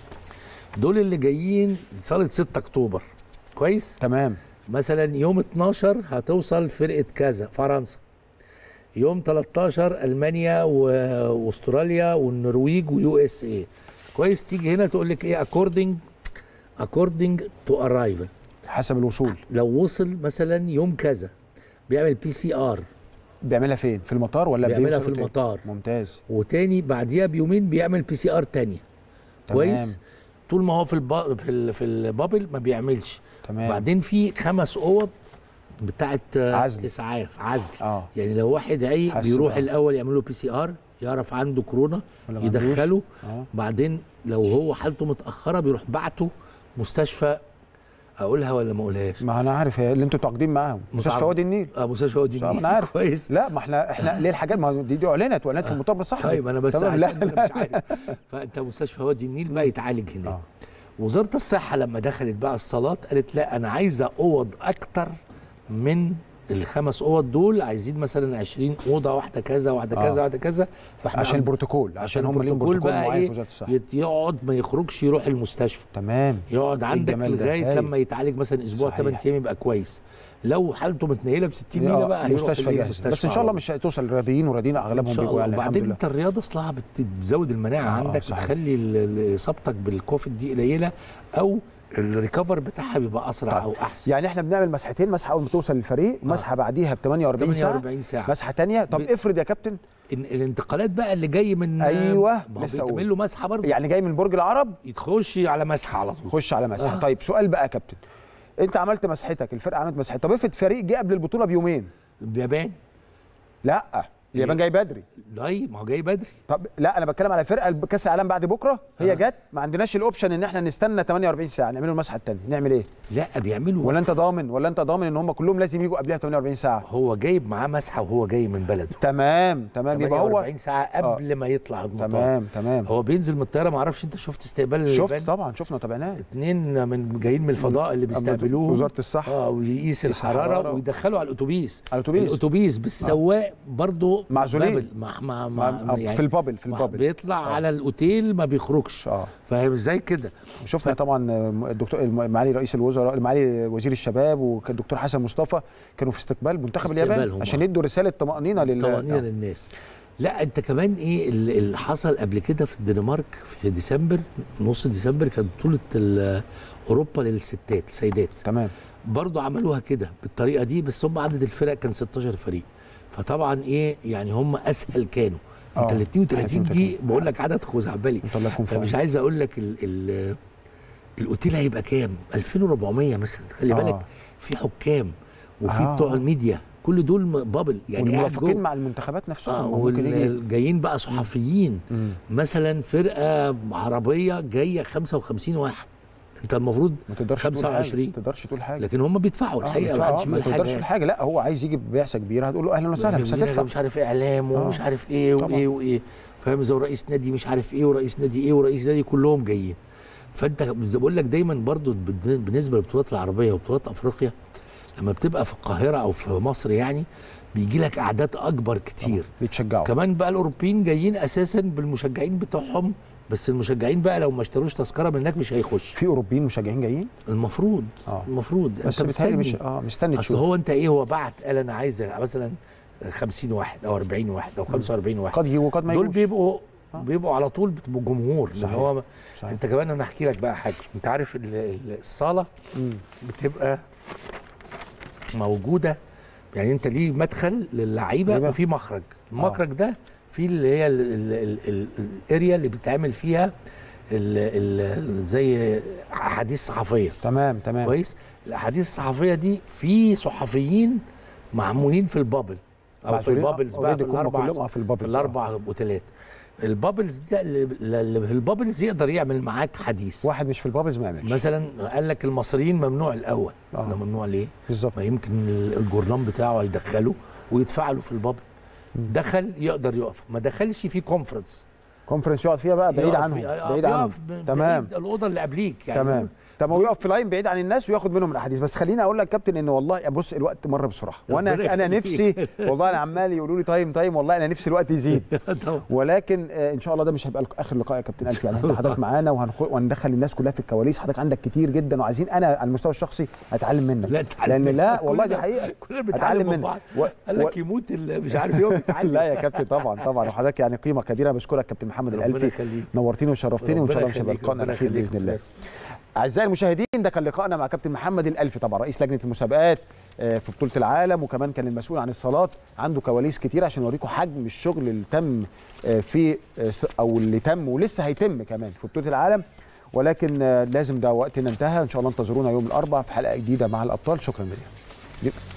دول اللي جايين صاله 6 اكتوبر كويس تمام مثلا يوم 12 هتوصل فرقه كذا فرنسا يوم 13 المانيا و- واستراليا والنرويج ويو اس اي كويس تيجي هنا تقول لك ايه اكوردنج اكوردنج تو ارايفل حسب الوصول لو وصل مثلا يوم كذا بيعمل بي سي ار بيعملها فين في المطار ولا بيعملها بيوصل في الأوتيل؟ المطار ممتاز وتاني بعديها بيومين بيعمل بي سي ار تانية تمام. كويس طول ما هو في الب... في, ال... في البابل ما بيعملش تمام بعدين في خمس اوض بتاعت آه، عزل. اسعاف عزل اه يعني لو واحد عي حاسس بيروح بقى. الاول يعمل له بي سي ار يعرف عنده كورونا ولا ما عندوش؟ يدخله اه بعدين لو هو حالته متاخره بيروح بعته مستشفى اقولها ولا ما اقولهاش ما انا عارف هي اللي انتوا تعاقدين معاهم مستشفى متعاقد. وادي النيل اه مستشفى وادي صح، النيل أنا عارف. كويس لا ما احنا احنا ليه الحاجات ما دي, دي اعلنت واعلنت في المطار الصحفي طيب انا بس تمام عشان لا انا مش عارف فانت مستشفى وادي النيل بقى يتعالج هناك آه. وزاره الصحه لما دخلت بقى الصالات قالت لا انا عايزه اوض اكتر من الخمس اوض دول عايزين مثلا 20 اوضه واحده كذا واحده آه. كذا واحده كذا فاحنا عشان البروتوكول عشان هم ليهم البروتوكول بروتوكول بقى معين إيه؟ في وزاره الصحه يت- يقعد ما يخرجش يروح المستشفى تمام يقعد عندك الجمال ده؟ لغايه هايل. لما يتعالج مثلا اسبوع صحيح. 8 ايام يبقى كويس لو حالته متنيله ب 60 نيله آه، بقى هيروح مستشفى الإيه؟ جاهز المستشفى بس ان شاء على الله طول. مش هتوصل رياضيين ورياضيين ان اغلبهم شاء بيبقوا الله يعني الحمد وبعدين لله انت الرياضه اصلها بت- بتزود المناعه آه، آه، عندك صحيح. بتخلي ال- ال- اصابتك بالكوفيد دي قليله او الريكفر بتاعها بيبقى اسرع طيب. او احسن يعني احنا بنعمل مسحتين مسحه اول ما توصل للفريق ومسحه بعديها ب 48 ساعه 48 ساعه مسحه ثانيه طب ب- افرض يا كابتن إن- الانتقالات بقى اللي جاي من أيوة، ما هو لسه أقول. بيتعمل له مسحه برضه يعني جاي من برج العرب يتخش على مسحه على طول خش على مسحه آه. طيب سؤال بقى يا كابتن انت عملت مسحتك الفرقه عملت مسحتها طب افرض فريق جه قبل البطوله بيومين اليابان لا اليابان جاي بدري لا ما هو جاي بدري طب لا انا بتكلم على فرقه كاس العالم بعد بكره هي آه. جت ما عندناش الاوبشن ان احنا نستنى 48 ساعه نعمل المسحه الثانيه نعمل ايه لا بيعملوا ولا مسحة. انت ضامن ولا انت ضامن ان هم كلهم لازم يجوا قبلها 48 ساعه هو جايب معاه مسحه وهو جاي من بلده تمام تمام يبقى هو 48 ساعه قبل ما يطلع المطار تمام تمام هو بينزل من الطياره ما اعرفش انت شفت استقبال شفت اليابان؟ طبعا شفنا تابعناه اتنين من جايين من الفضاء اللي بيستقبلوه وزاره الصحه اه ويقيس الحراره, الحرارة. ويدخلوا على الاتوبيس على الأتوبيس. الاتوبيس بالسواق برضه معزولين. بابل. مع مع مع مع- في البابل في مع- البابل بيطلع آه. على الاوتيل ما بيخرجش اه فاهم ازاي كده شفنا طبعا الدكتور معالي رئيس الوزراء معالي وزير الشباب وكان الدكتور حسن مصطفى كانوا في استقبال منتخب اليابان استقبالهم، عشان آه. يدوا رساله طمانينه لل طمأنينة للناس لا انت كمان ايه ال- اللي حصل قبل كده في الدنمارك في ديسمبر في نص ديسمبر كانت بطوله ال- اوروبا للستات السيدات تمام برضو عملوها كده بالطريقه دي بس هم عدد الفرق كان 16 فريق فطبعا ايه يعني هم اسهل كانوا انت آه، ال 32 دي 32. بقول لك عدد خزعبلي انت الله يكون في فمش عونك. عايز اقول لك ال ال الاوتيل هيبقى كام 2400 مثلا خلي آه. بالك في حكام وفي آه. بتوع الميديا كل دول م- بابل يعني قاعد والمرافقين جوه. مع المنتخبات نفسهم اه ما ممكن يجي والجايين بقى صحفيين مم. مثلا فرقه عربيه جايه 55 واحد انت المفروض ما تقدرش تقول حاجه 25 ما تقدرش تقول حاجه لكن هم بيدفعوا آه، الحقيقه بيدفعوا، ما حدش آه، ما بيقول تقدرش حاجه تقول حاجه لا هو عايز يجي بعثه كبيره هتقول له اهلا وسهلا مش جميلة، هتدفع مش عارف ايه اعلام ومش آه. عارف ايه طبعاً. وايه وايه فاهم زي رئيس نادي مش عارف ايه ورئيس نادي ايه ورئيس نادي كلهم جايين فانت زي بقول لك دايما برضو بالن- بالنسبه للبطولات العربيه وبطولات افريقيا لما بتبقى في القاهره او في مصر يعني بيجي لك اعداد اكبر كتير بيتشجعوا كمان بقى الاوروبيين جايين اساسا بالمشجعين بتوعهم بس المشجعين بقى لو ما اشتروش تذكره من هناك مش هيخش في اوروبيين مشجعين جايين المفروض آه. المفروض بس انت بيتهيألي مستني مش اه مستني اصل تشوف هو انت ايه هو بعت قال انا عايز مثلا 50 واحد او 40 واحد او 45 واحد قد يجي وقد ما دول يجوش بيبقوا آه. بيبقوا على طول بتبقوا جمهور لان صحيح. هو صحيح. انت كمان انا احكي لك بقى حاجه انت عارف ال- ال- الصاله مم. بتبقى موجوده يعني انت ليه مدخل للعيبه لعيبة. وفي مخرج المخرج ده في اللي هي ال- ال- ال- ال- الاريا اللي بيتعمل فيها ال- ال- زي احاديث صحفيه تمام تمام كويس الاحاديث الصحفيه دي في صحفيين معمولين في البابل او في معزولين؟ البابلز بقى already في هم الاربع كلهم في البابلز، في آه. الاربع اوتيلات البابلز ده اللي اللي في البابلز يقدر يعمل معاك حديث واحد مش في البابلز ما يعملش مثلا قال لك المصريين ممنوع الاول آه. ده ممنوع ليه؟ بالظبط ما يمكن ال- الجورنان بتاعه هيدخله ويدفع له في البابل دخل يقدر يقف ما دخلش في كونفرنس كونفرنس يقعد فيها بقى بعيد يقف عنهم في- آه، بعيد بيقف عنهم ب- تمام بعيد الاوضه اللي قبليك يعني تمام طب هو يقف في لاين بعيد عن الناس وياخد منهم الاحاديث بس خليني اقول لك كابتن ان والله بص الوقت مر بسرعه وانا ربنا انا يخليك. نفسي والله انا عمال يقولوا لي تايم تايم والله انا نفسي الوقت يزيد طبعا. ولكن آه، ان شاء الله ده مش هيبقى اخر لقاء يا كابتن الف يعني انت حضرتك معانا وهنخ... وهندخل الناس كلها في الكواليس حضرتك عندك كتير جدا وعايزين انا على المستوى الشخصي اتعلم منك لا اتعلم لان لا منك. والله دي كلنا- حقيقه كلنا بنتعلم من بعض و... قال و... لك يموت ال- مش عارف ايه هو بيتعلم لا يا كابتن طبعا طبعا وحضرتك يعني قيمه كبيره بشكرك كابتن محمد ربنا الالفي يخليك. نورتني وشرفتني وان شاء الله ربنا مش هيبقى يخليك، لقائنا ربنا الاخير يخليك. باذن الله اعزائي المشاهدين ده كان لقائنا مع كابتن محمد الالفي طبعا رئيس لجنه المسابقات آه، في بطوله العالم وكمان كان المسؤول عن الصالات عنده كواليس كتير عشان يوريكم حجم الشغل اللي تم آه، في آه، س- او اللي تم ولسه هيتم كمان في بطوله العالم ولكن آه، لازم ده وقتنا انتهى ان شاء الله انتظرونا يوم الاربعاء في حلقه جديده مع الابطال شكرا جزيلا